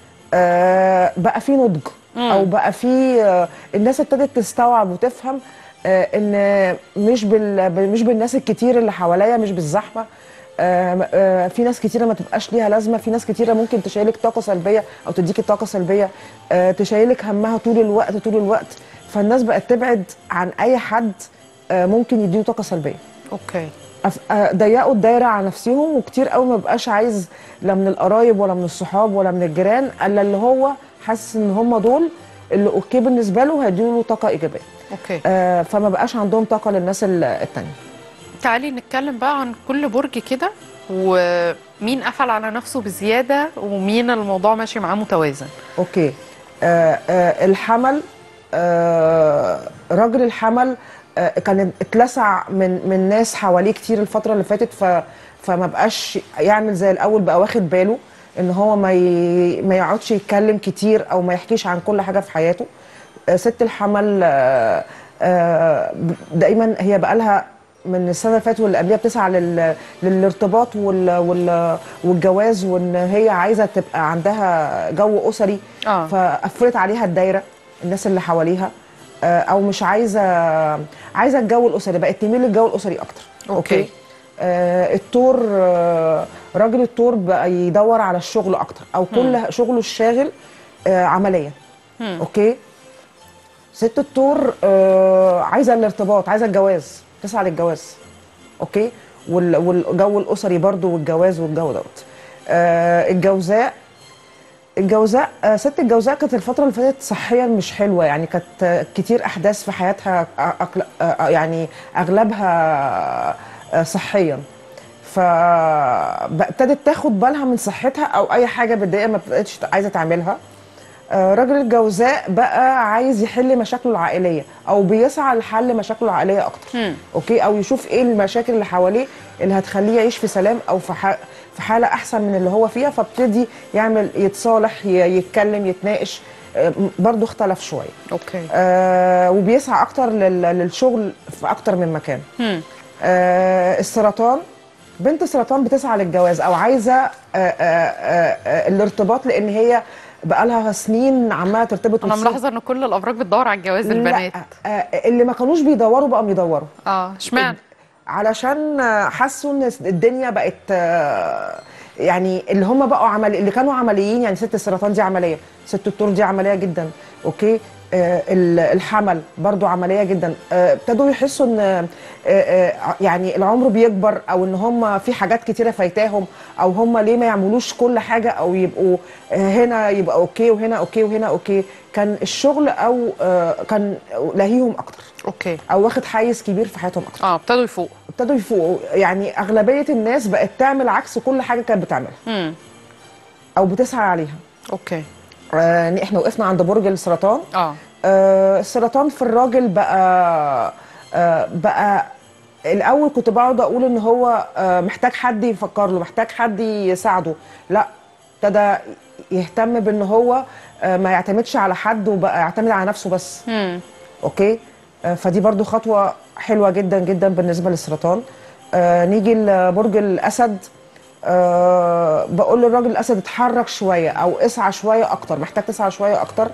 آه، بقى في نضج او بقى في آه، الناس ابتدت تستوعب وتفهم آه، ان مش بال مش بالناس الكتير اللي حواليا مش بالزحمه آه، آه، في ناس كتيره ما تبقاش ليها لازمه في ناس كتيره ممكن تشيلك طاقه سلبيه او تديكي طاقه سلبيه آه، تشيلك همها طول الوقت طول الوقت فالناس بقت تبعد عن اي حد آه، ممكن يديله طاقه سلبيه اوكي أف- آه، ضيقوا الدايره على نفسهم وكتير قوي ما بقاش عايز لا من القرايب ولا من الصحاب ولا من الجيران الا اللي هو حاسس ان هم دول اللي اوكي بالنسبه له هيديله له طاقه ايجابيه اوكي آه فما بقاش عندهم طاقه للناس ال- التانيه تعالي نتكلم بقى عن كل برج كده ومين قفل على نفسه بزياده ومين الموضوع ماشي معاه متوازن اوكي آه آه الحمل آه راجل الحمل آه كان اتلسع من من ناس حواليه كتير الفتره اللي فاتت ف فما بقاش يعمل زي الاول بقى واخد باله ان هو ما ي... ما يقعدش يتكلم كتير او ما يحكيش عن كل حاجه في حياته آه ست الحمل آه آه دايما هي بقى لها من السنه اللي فاتت واللي قبلها بتسعى لل... للارتباط وال... وال... والجواز وان هي عايزه تبقى عندها جو اسري آه. فقفلت عليها الدايره الناس اللي حواليها آه، او مش عايزه عايزه الجو الاسري بقت تميل للجو الاسري اكتر أوكي. آه التور آه راجل التور بقى يدور على الشغل اكتر او كل شغله الشاغل آه عمليا اوكي ست التور آه عايزه الارتباط عايزه الجواز تسعى للجواز اوكي وال- والجو الاسري برضو والجواز والجو دوت آه، الجوزاء الجوزاء آه، ست الجوزاء كانت الفترة اللي فاتت صحيا مش حلوة يعني كانت آه، كتير أحداث في حياتها آه، أقل- آه، يعني أغلبها آه، صحيا فابتدت تاخد بالها من صحتها أو أي حاجة بتضايقها ما بقتش عايزة تعملها آه، راجل الجوزاء بقى عايز يحل مشاكله العائليه او بيسعى لحل مشاكله العائليه اكتر اوكي او يشوف ايه المشاكل اللي حواليه اللي هتخليه يعيش في سلام او في ح- في حاله احسن من اللي هو فيها فابتدي يعمل يتصالح ي- يتكلم يتناقش آه، م- برضه اختلف شويه اوكي آه وبيسعى اكتر لل- للشغل في اكتر من مكان آه السرطان بنت السرطان بتسعى للجواز او عايزه آه آه آه آه الارتباط لان هي بقالها سنين عماله ترتبط انا وتصير- ملاحظه ان كل الابراج بتدور على الجواز البنات لا آه اللي ما كانوش بيدوروا بقوا يدوروا اه اشمعنى علشان آه، حسوا ان الدنيا بقت آه، يعني اللي هم بقوا عمل اللي كانوا عمليين يعني ست السرطان دي عمليه ست الطور دي عمليه جدا اوكي آه، ال- الحمل برضو عمليه جدا آه، ابتدوا يحسوا ان آه، آه، يعني العمر بيكبر او ان هم في حاجات كتيره فايتاهم او هم ليه ما يعملوش كل حاجه او يبقوا آه، هنا يبقى اوكي وهنا اوكي وهنا اوكي كان الشغل او آه، كان لهيهم اكتر اوكي او واخد حيز كبير في حياتهم اكتر اه ابتدوا يفوقوا ابتدوا يفوقوا يعني اغلبيه الناس بقت تعمل عكس كل حاجه كانت بتعملها امم او بتسعى عليها اوكي آه احنا وقفنا عند برج السرطان اه آه السرطان في الراجل بقى آه بقى الاول كنت بقعد اقول ان هو آه محتاج حد يفكر له محتاج حد يساعده لا ابتدى يهتم بان هو آه ما يعتمدش على حد وبقى يعتمد على نفسه بس امم اوكي آه، فدي برضو خطوه حلوه جدا جدا بالنسبه للسرطان آه نيجي لبرج الاسد آه بقول للراجل الاسد اتحرك شويه او اسعى شويه اكتر محتاج تسعى شويه اكتر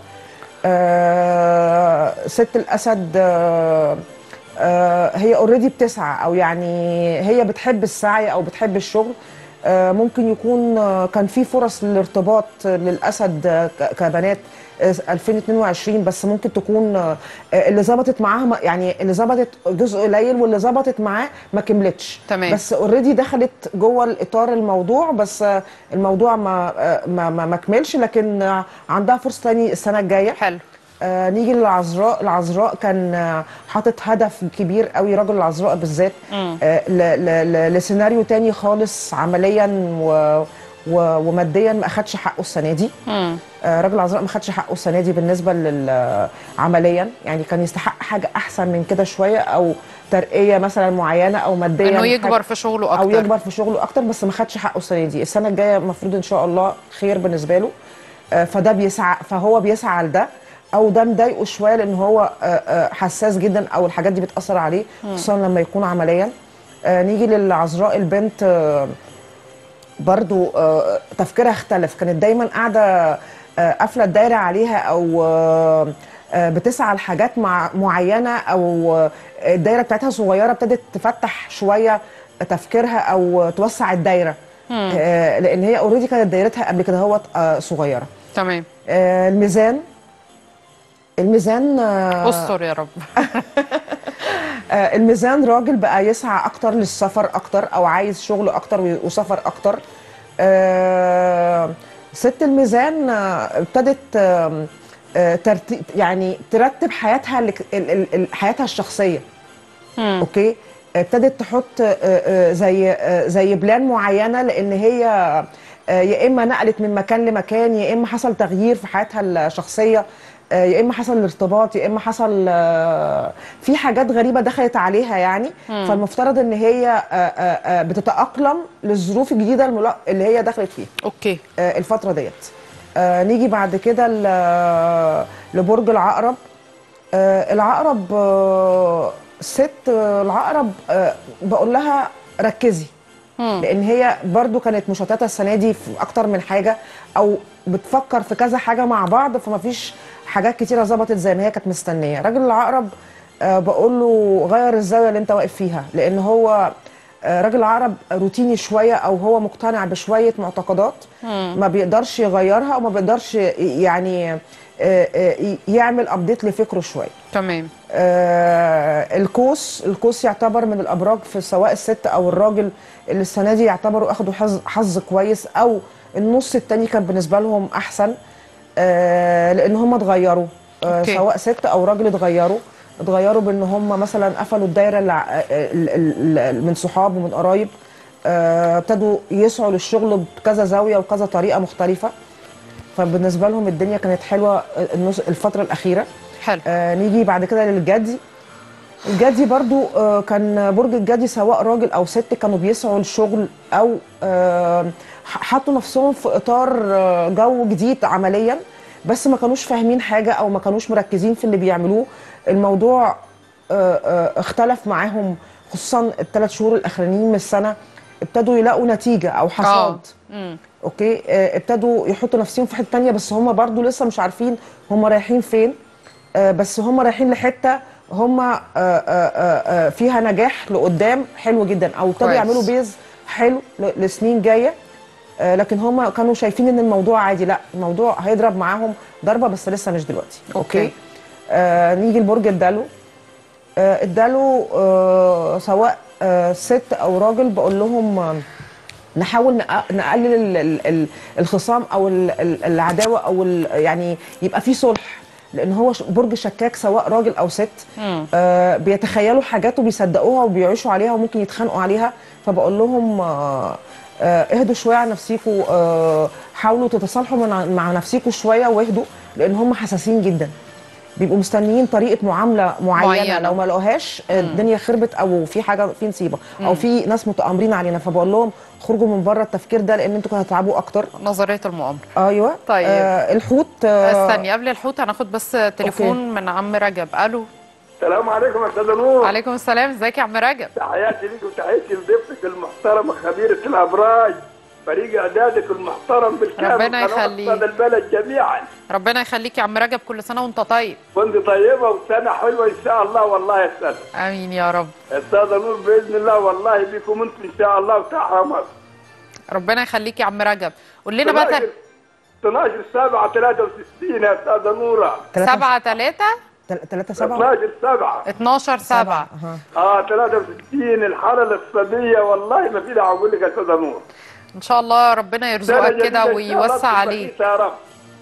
آه ست الاسد آه آه هي اوريدي بتسعى او يعني هي بتحب السعي او بتحب الشغل آه ممكن يكون آه كان في فرص للارتباط للاسد آه، ك- كبنات آه، 2022 بس ممكن تكون آه، اللي ظبطت معاها ما- يعني اللي ظبطت جزء قليل واللي ظبطت معاه ما كملتش تمام. بس اوريدي دخلت جوه الاطار الموضوع بس آه، الموضوع ما آه، ما ما, ما كملش لكن آه، عندها فرصه تاني السنه الجايه حلو آه نيجي للعذراء العذراء كان آه حاطط هدف كبير قوي رجل العذراء بالذات آه ل- ل- ل- لسيناريو تاني خالص عمليا و و وماديا ما اخدش حقه السنه دي امم آه راجل العذراء ما خدش حقه السنه دي بالنسبه لل عمليا يعني كان يستحق حاجه احسن من كده شويه او ترقيه مثلا معينه او ماديا انه حاجة- يكبر في شغله اكتر او يكبر في شغله اكتر بس ما خدش حقه السنه دي السنه الجايه المفروض ان شاء الله خير بالنسبه له آه، فده بيسعى فهو بيسعى لده او ده مضايقه شويه لان هو آه، آه، حساس جدا او الحاجات دي بتاثر عليه خصوصا لما يكون عمليا آه، نيجي للعذراء البنت آه، برضو آه، تفكيرها اختلف كانت دايما قاعده آه، قافله الدايره عليها او آه، آه، بتسعى لحاجات مع معينه او آه، الدايره بتاعتها صغيره ابتدت تفتح شويه تفكيرها او توسع الدايره آه، لان هي اوريدي كانت دايرتها قبل كده هو صغيره تمام آه، الميزان الميزان آه، استر يا رب آه، الميزان راجل بقى يسعى اكتر للسفر اكتر او عايز شغل اكتر و- وسفر اكتر آه، ست الميزان آه، ابتدت آم، آه، ترتيب يعني ترتب حياتها لك- ال- ال- ال- حياتها الشخصيه اوكي ابتدت تحط آه، آه، زي آه، زي بلان معينه لان هي آه، يا اما نقلت من مكان لمكان يا اما حصل تغيير في حياتها الشخصيه آه، يا اما حصل ارتباط يا اما حصل آه، في حاجات غريبه دخلت عليها يعني فالمفترض ان هي آه، آه، آه، بتتاقلم للظروف الجديده الملا- اللي هي دخلت فيها اوكي آه، الفتره ديت آه، نيجي بعد كده ل- لبرج العقرب آه، العقرب آه، ست آه، العقرب آه، بقول لها ركزي لان هي برضو كانت مشتته السنه دي في اكتر من حاجه او بتفكر في كذا حاجه مع بعض فما فيش حاجات كتيره ظبطت زي ما هي كانت مستنيه راجل العقرب آه، بقول له غير الزاويه اللي انت واقف فيها لان هو آه، راجل عقرب روتيني شويه او هو مقتنع بشويه معتقدات ما بيقدرش يغيرها او ما بيقدرش ي- يعني آه، آه، يعمل ابديت لفكره شويه تمام آه القوس القوس يعتبر من الابراج في سواء الست او الراجل اللي السنه دي يعتبروا اخدوا حظ حظ كويس او النص التاني كان بالنسبه لهم احسن آه لان هم اتغيروا آه أوكي. سواء ست او راجل اتغيروا اتغيروا بان هم مثلا قفلوا الدايره اللي ع- ال- ال- ال- من صحاب ومن قرايب آه، ابتدوا يسعوا للشغل بكذا زاويه وكذا طريقه مختلفه فبالنسبه لهم الدنيا كانت حلوه النص الفتره الاخيره حلو آه نيجي بعد كده للجدي الجدي برضو آه كان برج الجدي سواء راجل او ست كانوا بيسعوا للشغل او آه ح- حطوا نفسهم في اطار آه جو جديد عمليا بس ما كانوش فاهمين حاجه او ما كانوش مركزين في اللي بيعملوه الموضوع آه آه اختلف معاهم خصوصا الثلاث شهور الاخرانيين من السنه ابتدوا يلاقوا نتيجه او حصاد مم. اوكي آه، ابتدوا يحطوا نفسهم في حته تانية بس هم برضو لسه مش عارفين هم رايحين فين آه، بس هم رايحين لحته هم آه، آه، آه، آه، فيها نجاح لقدام حلو جدا او ابتدوا كويس. يعملوا بيز حلو ل- لسنين جايه آه، لكن هم كانوا شايفين ان الموضوع عادي لا الموضوع هيضرب معاهم ضربه بس لسه مش دلوقتي أوكي. آه نيجي لبرج الدلو آه الدلو آه سواء آه ست او راجل بقول لهم آه نحاول نق- نقلل ال- ال- ال- الخصام او ال- ال- العداوه او ال- يعني يبقى في صلح لان هو ش- برج شكاك سواء راجل او ست آه بيتخيلوا حاجات وبيصدقوها وبيعيشوا عليها وممكن يتخانقوا عليها فبقول لهم آه آه اهدوا شويه على نفسيكم آه حاولوا تتصالحوا مع, مع نفسيكم شويه واهدوا لان هم حساسين جدا بيبقوا مستنيين طريقه معامله معينه, معينة. معينة. لو ما لقوهاش الدنيا خربت او في حاجه في نصيبه او في ناس متامرين علينا فبقول لهم خرجوا من بره التفكير ده لان انتوا هتتعبوا اكتر نظريه المؤامره ايوه طيب. آه الحوت آه استني قبل الحوت هناخد بس تليفون من عم رجب الو السلام عليكم يا استاذ نور عليكم السلام ازيك يا عم رجب تحياتي ليك وتحياتي لضيفتك المحترمه خبيره الابراج فريق اعدادك المحترم بالكامل ربنا قنوات يخليك. أستاذ البلد جميعا ربنا يخليك يا عم رجب كل سنه وانت طيب كنت طيبه وسنه حلوه ان شاء الله والله يا استاذ امين يا رب استاذ نور باذن الله والله بكم انتم ان شاء الله وتحيا مصر ربنا يخليك يا عم رجب قول لنا بقى 12 12 7 63 يا استاذ نوره 7 3 3 7 12 7 12 7 اه 63 الحاله الاقتصاديه والله ما في داعي اقول لك يا استاذ نور ان شاء الله ربنا يرزقك كده ويوسع عليك يا رب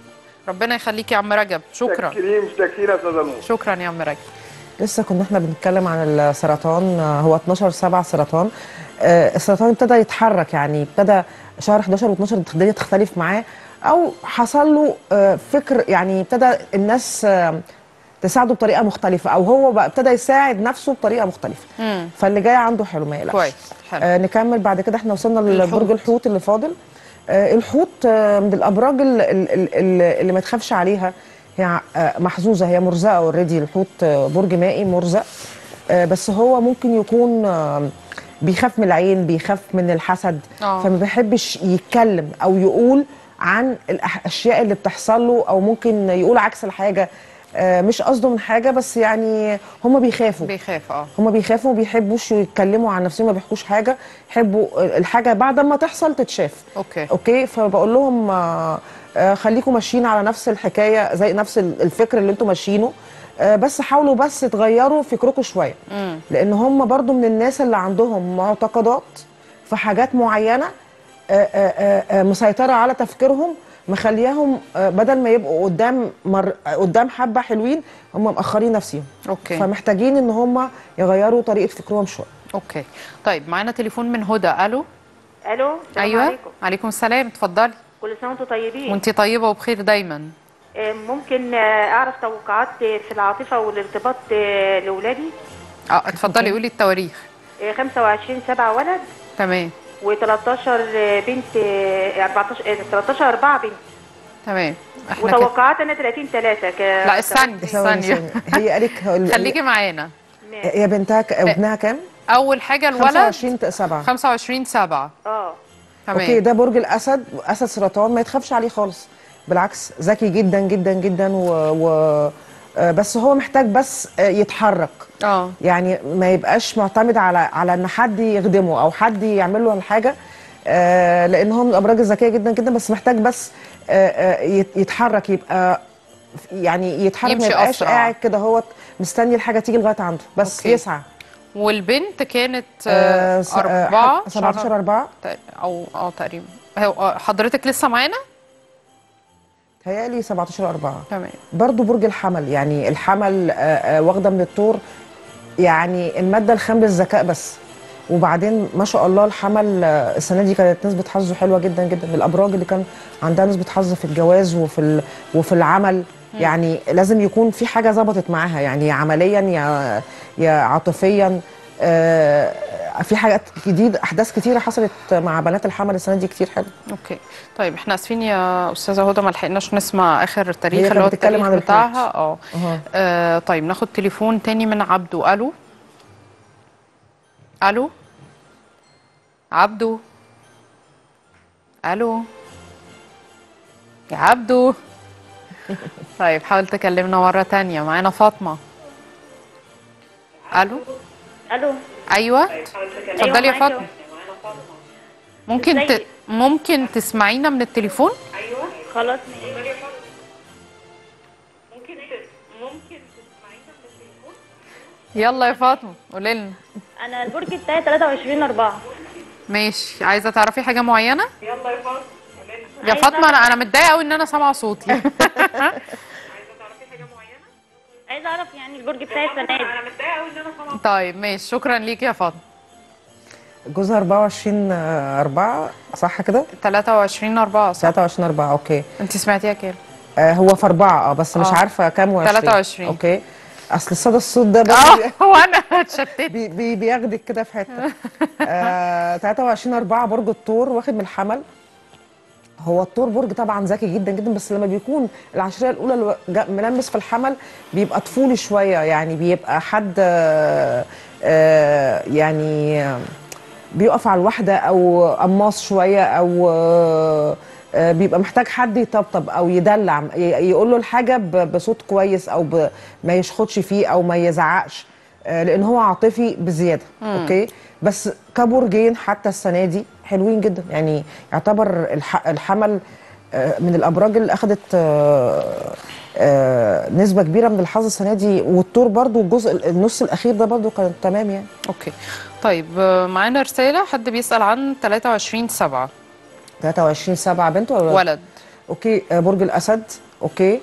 ربنا يخليك يا عم رجب شكرا شاكرين شاكرين يا استاذ نور شكرا يا عم رجب لسه كنا احنا بنتكلم عن السرطان آه، هو 12 7 سرطان آه، السرطان ابتدى يتحرك يعني ابتدى شهر 11 و12 الدنيا تختلف معاه او حصل له آه، فكر يعني ابتدى الناس آه، تساعده بطريقه مختلفه او هو بقى ابتدى يساعد نفسه بطريقه مختلفه مم. فاللي جاي عنده حلو ما يقلقش كويس حلو آه نكمل بعد كده احنا وصلنا الحوت. لبرج الحوت اللي فاضل آه الحوت آه من الابراج ال- ال- ال- ال- اللي ما تخافش عليها هي آه محظوظه هي مرزقه اوريدي الحوت آه برج مائي مرزق آه بس هو ممكن يكون آه بيخاف من العين بيخاف من الحسد آه. فما بيحبش يتكلم او يقول عن الاشياء اللي بتحصل له او ممكن يقول عكس الحاجه آه مش قصده من حاجه بس يعني هم بيخافوا بيخاف اه هما بيخافوا ما بيحبوش يتكلموا عن نفسهم ما بيحكوش حاجه يحبوا الحاجه بعد ما تحصل تتشاف اوكي اوكي فبقول لهم آه، آه، خليكم ماشيين على نفس الحكايه زي نفس ال- الفكر اللي انتم ماشيينه آه، بس حاولوا بس تغيروا فكركم شويه مم. لان هم برضو من الناس اللي عندهم معتقدات في حاجات معينه آه، آه، آه، مسيطره على تفكيرهم مخلياهم آه، بدل ما يبقوا قدام مر... قدام حبه حلوين هم مأخرين نفسهم اوكي فمحتاجين ان هم يغيروا طريقه فكرهم شويه اوكي طيب معانا تليفون من هدى الو الو السلام ايوه عليكم عليكم السلام اتفضلي كل سنه وانتم طيبين وانت طيبه وبخير دايما آه، ممكن آه، اعرف توقعات آه، في العاطفه والارتباط آه، لاولادي اه اتفضلي قولي التواريخ آه، 25 7 ولد تمام و13 بنت آه، 14 آه، 13 4 بنت تمام احنا كده وتوقعات انا 30 3 ك... لا استني ثواني استني ثواني. هي قالك ال- خليكي معانا هي بنتها ك... ابنها كام؟ اول حاجه الولد 25 7 25 7 اه تمام اوكي ده برج الاسد اسد سرطان ما يتخافش عليه خالص بالعكس ذكي جدا جدا جدا و... و... آه، بس هو محتاج بس آه، يتحرك اه يعني ما يبقاش معتمد على على ان حد يخدمه او حد يعمل له الحاجه آه، لان هو من الابراج الذكيه جدا جدا بس محتاج بس آه، آه، يت- يتحرك يبقى يعني يتحرك ما يمشي يبقاش أسرع. قاعد كده هو مستني الحاجه تيجي لغايه عنده بس أوكي. يسعى والبنت كانت آه، آه س- آه، أربعة ح- 17 4 تق- أو أو تقريبا هو- آه، حضرتك لسه معانا؟ تهيألي 17 4 تمام برضو برج الحمل يعني الحمل آه، آه، واخده من الطور يعني الماده الخام للذكاء بس وبعدين ما شاء الله الحمل آه، السنه دي كانت نسبه حظه حلوه جدا جدا من الابراج اللي كان عندها نسبه حظ في الجواز وفي ال- وفي العمل يعني لازم يكون في حاجه ظبطت معاها يعني يا عمليا يا يا عاطفيا آه، في حاجات جديده احداث كتيره حصلت مع بنات الحمل السنه دي كتير حلو اوكي طيب احنا اسفين يا استاذه هدى ما لحقناش نسمع اخر التاريخ هي اللي هو كانت بتتكلم التاريخ عن الحوت. بتاعها اه أها. آه، طيب ناخد تليفون تاني من عبدو الو الو عبدو الو يا عبدو طيب حاول تكلمنا مرة تانية معانا فاطمة الو الو ايوه اتفضلي يا معاكي. فاطمة ممكن ت... ازيك؟ ممكن تسمعينا من التليفون خلاص يلا يا فاطمة قولي لنا انا البرج بتاعي 23 4 ماشي عايزة تعرفي حاجة معينة يا فاطمة انا انا متضايقة قوي ان انا سامعة صوتي عايزه اعرف يعني البرج بتاعي السنه دي طيب ماشي شكرا ليك يا فاطمة جوزها 24 4 صح كده 23 4 صح 23 4 اوكي انت سمعتيها كام آه هو في أربعة اه بس مش آه. عارفة كام و 23. اوكي اصل الصدى الصوت ده برضه اه هو انا اتشتت بي بي بياخدك كده في حتة آه 23 4 برج الثور واخد من الحمل هو الثور برج طبعا ذكي جدا جدا بس لما بيكون العشريه الاولى اللي جا- ملمس في الحمل بيبقى طفولي شويه يعني بيبقى حد آه آه يعني آه، بيقف على الواحده او قماص شويه او آه، آه، بيبقى محتاج حد يطبطب او يدلع ي- يقول له الحاجه ب- بصوت كويس او ب- ما يشخطش فيه او ما يزعقش آه، لان هو عاطفي بزياده اوكي بس كبرجين حتى السنه دي حلوين جدا يعني يعتبر الح- الحمل آه، من الابراج اللي اخذت آه، آه، نسبه كبيره من الحظ السنه دي والطور برضو الجزء النص الاخير ده برضو كان تمام يعني اوكي طيب آه، معانا رسالة حد بيسأل عن 23 7 23 7 بنت ولا ولد؟ ولد اوكي آه، برج الاسد اوكي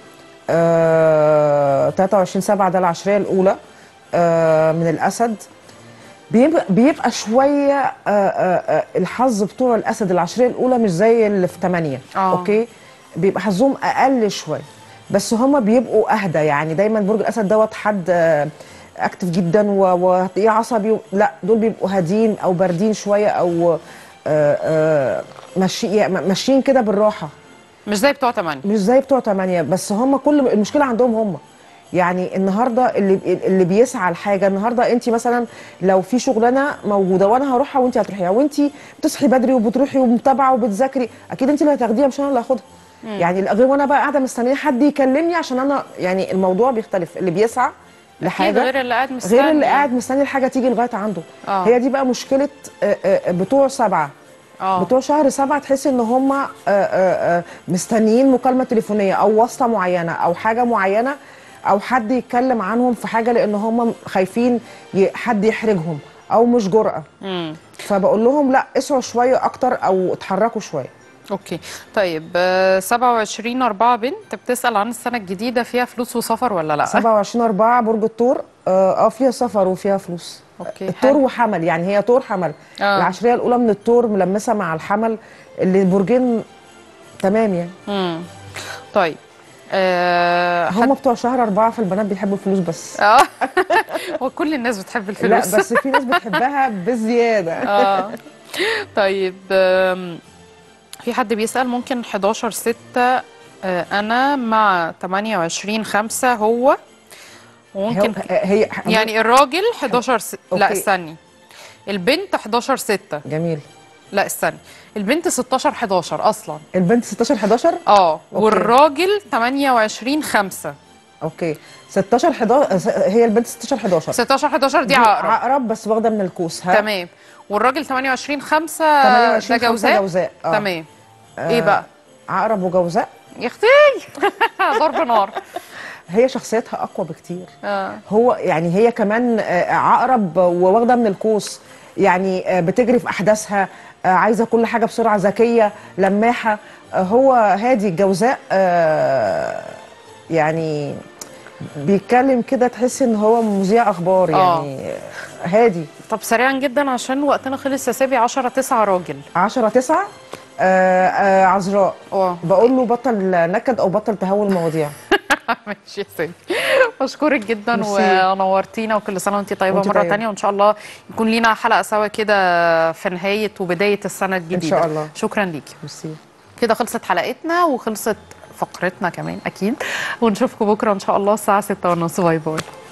آه 23 7 ده العشريه الاولى آه من الاسد بيبقى بيبقى شويه آه آه آه الحظ بتوع الاسد العشريه الاولى مش زي اللي في 8 آه. اوكي بيبقى حظهم اقل شويه بس هما بيبقوا اهدى يعني دايما برج الاسد دوت حد آه اكتف جدا و- وهتلاقيه عصبي و- لا دول بيبقوا هادين او باردين شويه او آه آه ماشي يعني ماشيين كده بالراحه مش زي بتوع 8 مش زي بتوع 8 بس هم كل المشكله عندهم هم يعني النهارده اللي اللي بيسعى لحاجه النهارده انت مثلا لو في شغلانه موجوده وانا هروحها وانت هتروحيها وانت بتصحي بدري وبتروحي ومتابعه وبتذاكري اكيد انت اللي هتاخديها مش انا اللي هاخدها يعني غير وانا بقى قاعده مستنيه حد يكلمني عشان انا يعني الموضوع بيختلف اللي بيسعى اكيد لحاجه غير اللي قاعد مستني غير اللي قاعد مستني الحاجه تيجي لغايه عنده آه. هي دي بقى مشكله آه، آه، بتوع سبعه اه بتوع شهر سبعة تحس ان هم آه، آه، آه، مستنيين مكالمة تليفونية او واسطة معينة او حاجة معينة او حد يتكلم عنهم في حاجة لان هم خايفين ي- حد يحرجهم او مش جرأة امم فبقول لهم لا اسعوا شوية اكتر او اتحركوا شوية اوكي طيب آه، 27 4 بنت بتسأل عن السنة الجديدة فيها فلوس وسفر ولا لا 27 4 برج الثور اه آه، فيها سفر وفيها فلوس اوكي الثور حلو. وحمل يعني هي ثور حمل آه. العشرية الاولى من الثور ملمسة مع الحمل اللي برجين تمام يعني امم طيب آه هم بتوع شهر أربعة في البنات بيحبوا الفلوس بس اه هو كل الناس بتحب لا الفلوس بس في ناس بتحبها بزيادة اه طيب آم، في حد بيسأل ممكن 11 6 انا مع 28 5 هو وممكن هي, هي يعني الراجل 11 س... لا أوكي. استني البنت 11 6 جميل لا استني البنت 16 11 اصلا البنت 16 11 اه والراجل 28 5 اوكي 16 11 هي البنت 16 11 16 11 دي عقرب عقرب بس واخده من الكوس ها تمام والراجل 28 5 28 ده خمسة جوزاء جوزاء، آه. تمام ايه بقى عقرب وجوزاء يا اختي ضرب نار هي شخصيتها اقوى بكتير آه. هو يعني هي كمان آه، عقرب وواخده من القوس يعني آه، بتجري في احداثها آه، عايزه كل حاجه بسرعه ذكيه لماحه آه، هو هادي الجوزاء آه، يعني بيتكلم كده تحس ان هو مذيع اخبار آه. يعني هادي طب سريعا جدا عشان وقتنا خلص يا سابي 10 9 راجل 10 9 آه آه عذراء اه بقول له بطل نكد او بطل تهول مواضيع ماشي يا سيدي بشكرك جدا ميرسي. ونورتينا وكل سنه وانت طيبه وانتي مره طيبة. تانية وان شاء الله يكون لينا حلقه سوا كده في نهايه وبدايه السنه الجديده شاء الله. شكرا ليكي ميرسي كده خلصت حلقتنا وخلصت فقرتنا كمان اكيد ونشوفكم بكره ان شاء الله الساعه 6:30 باي باي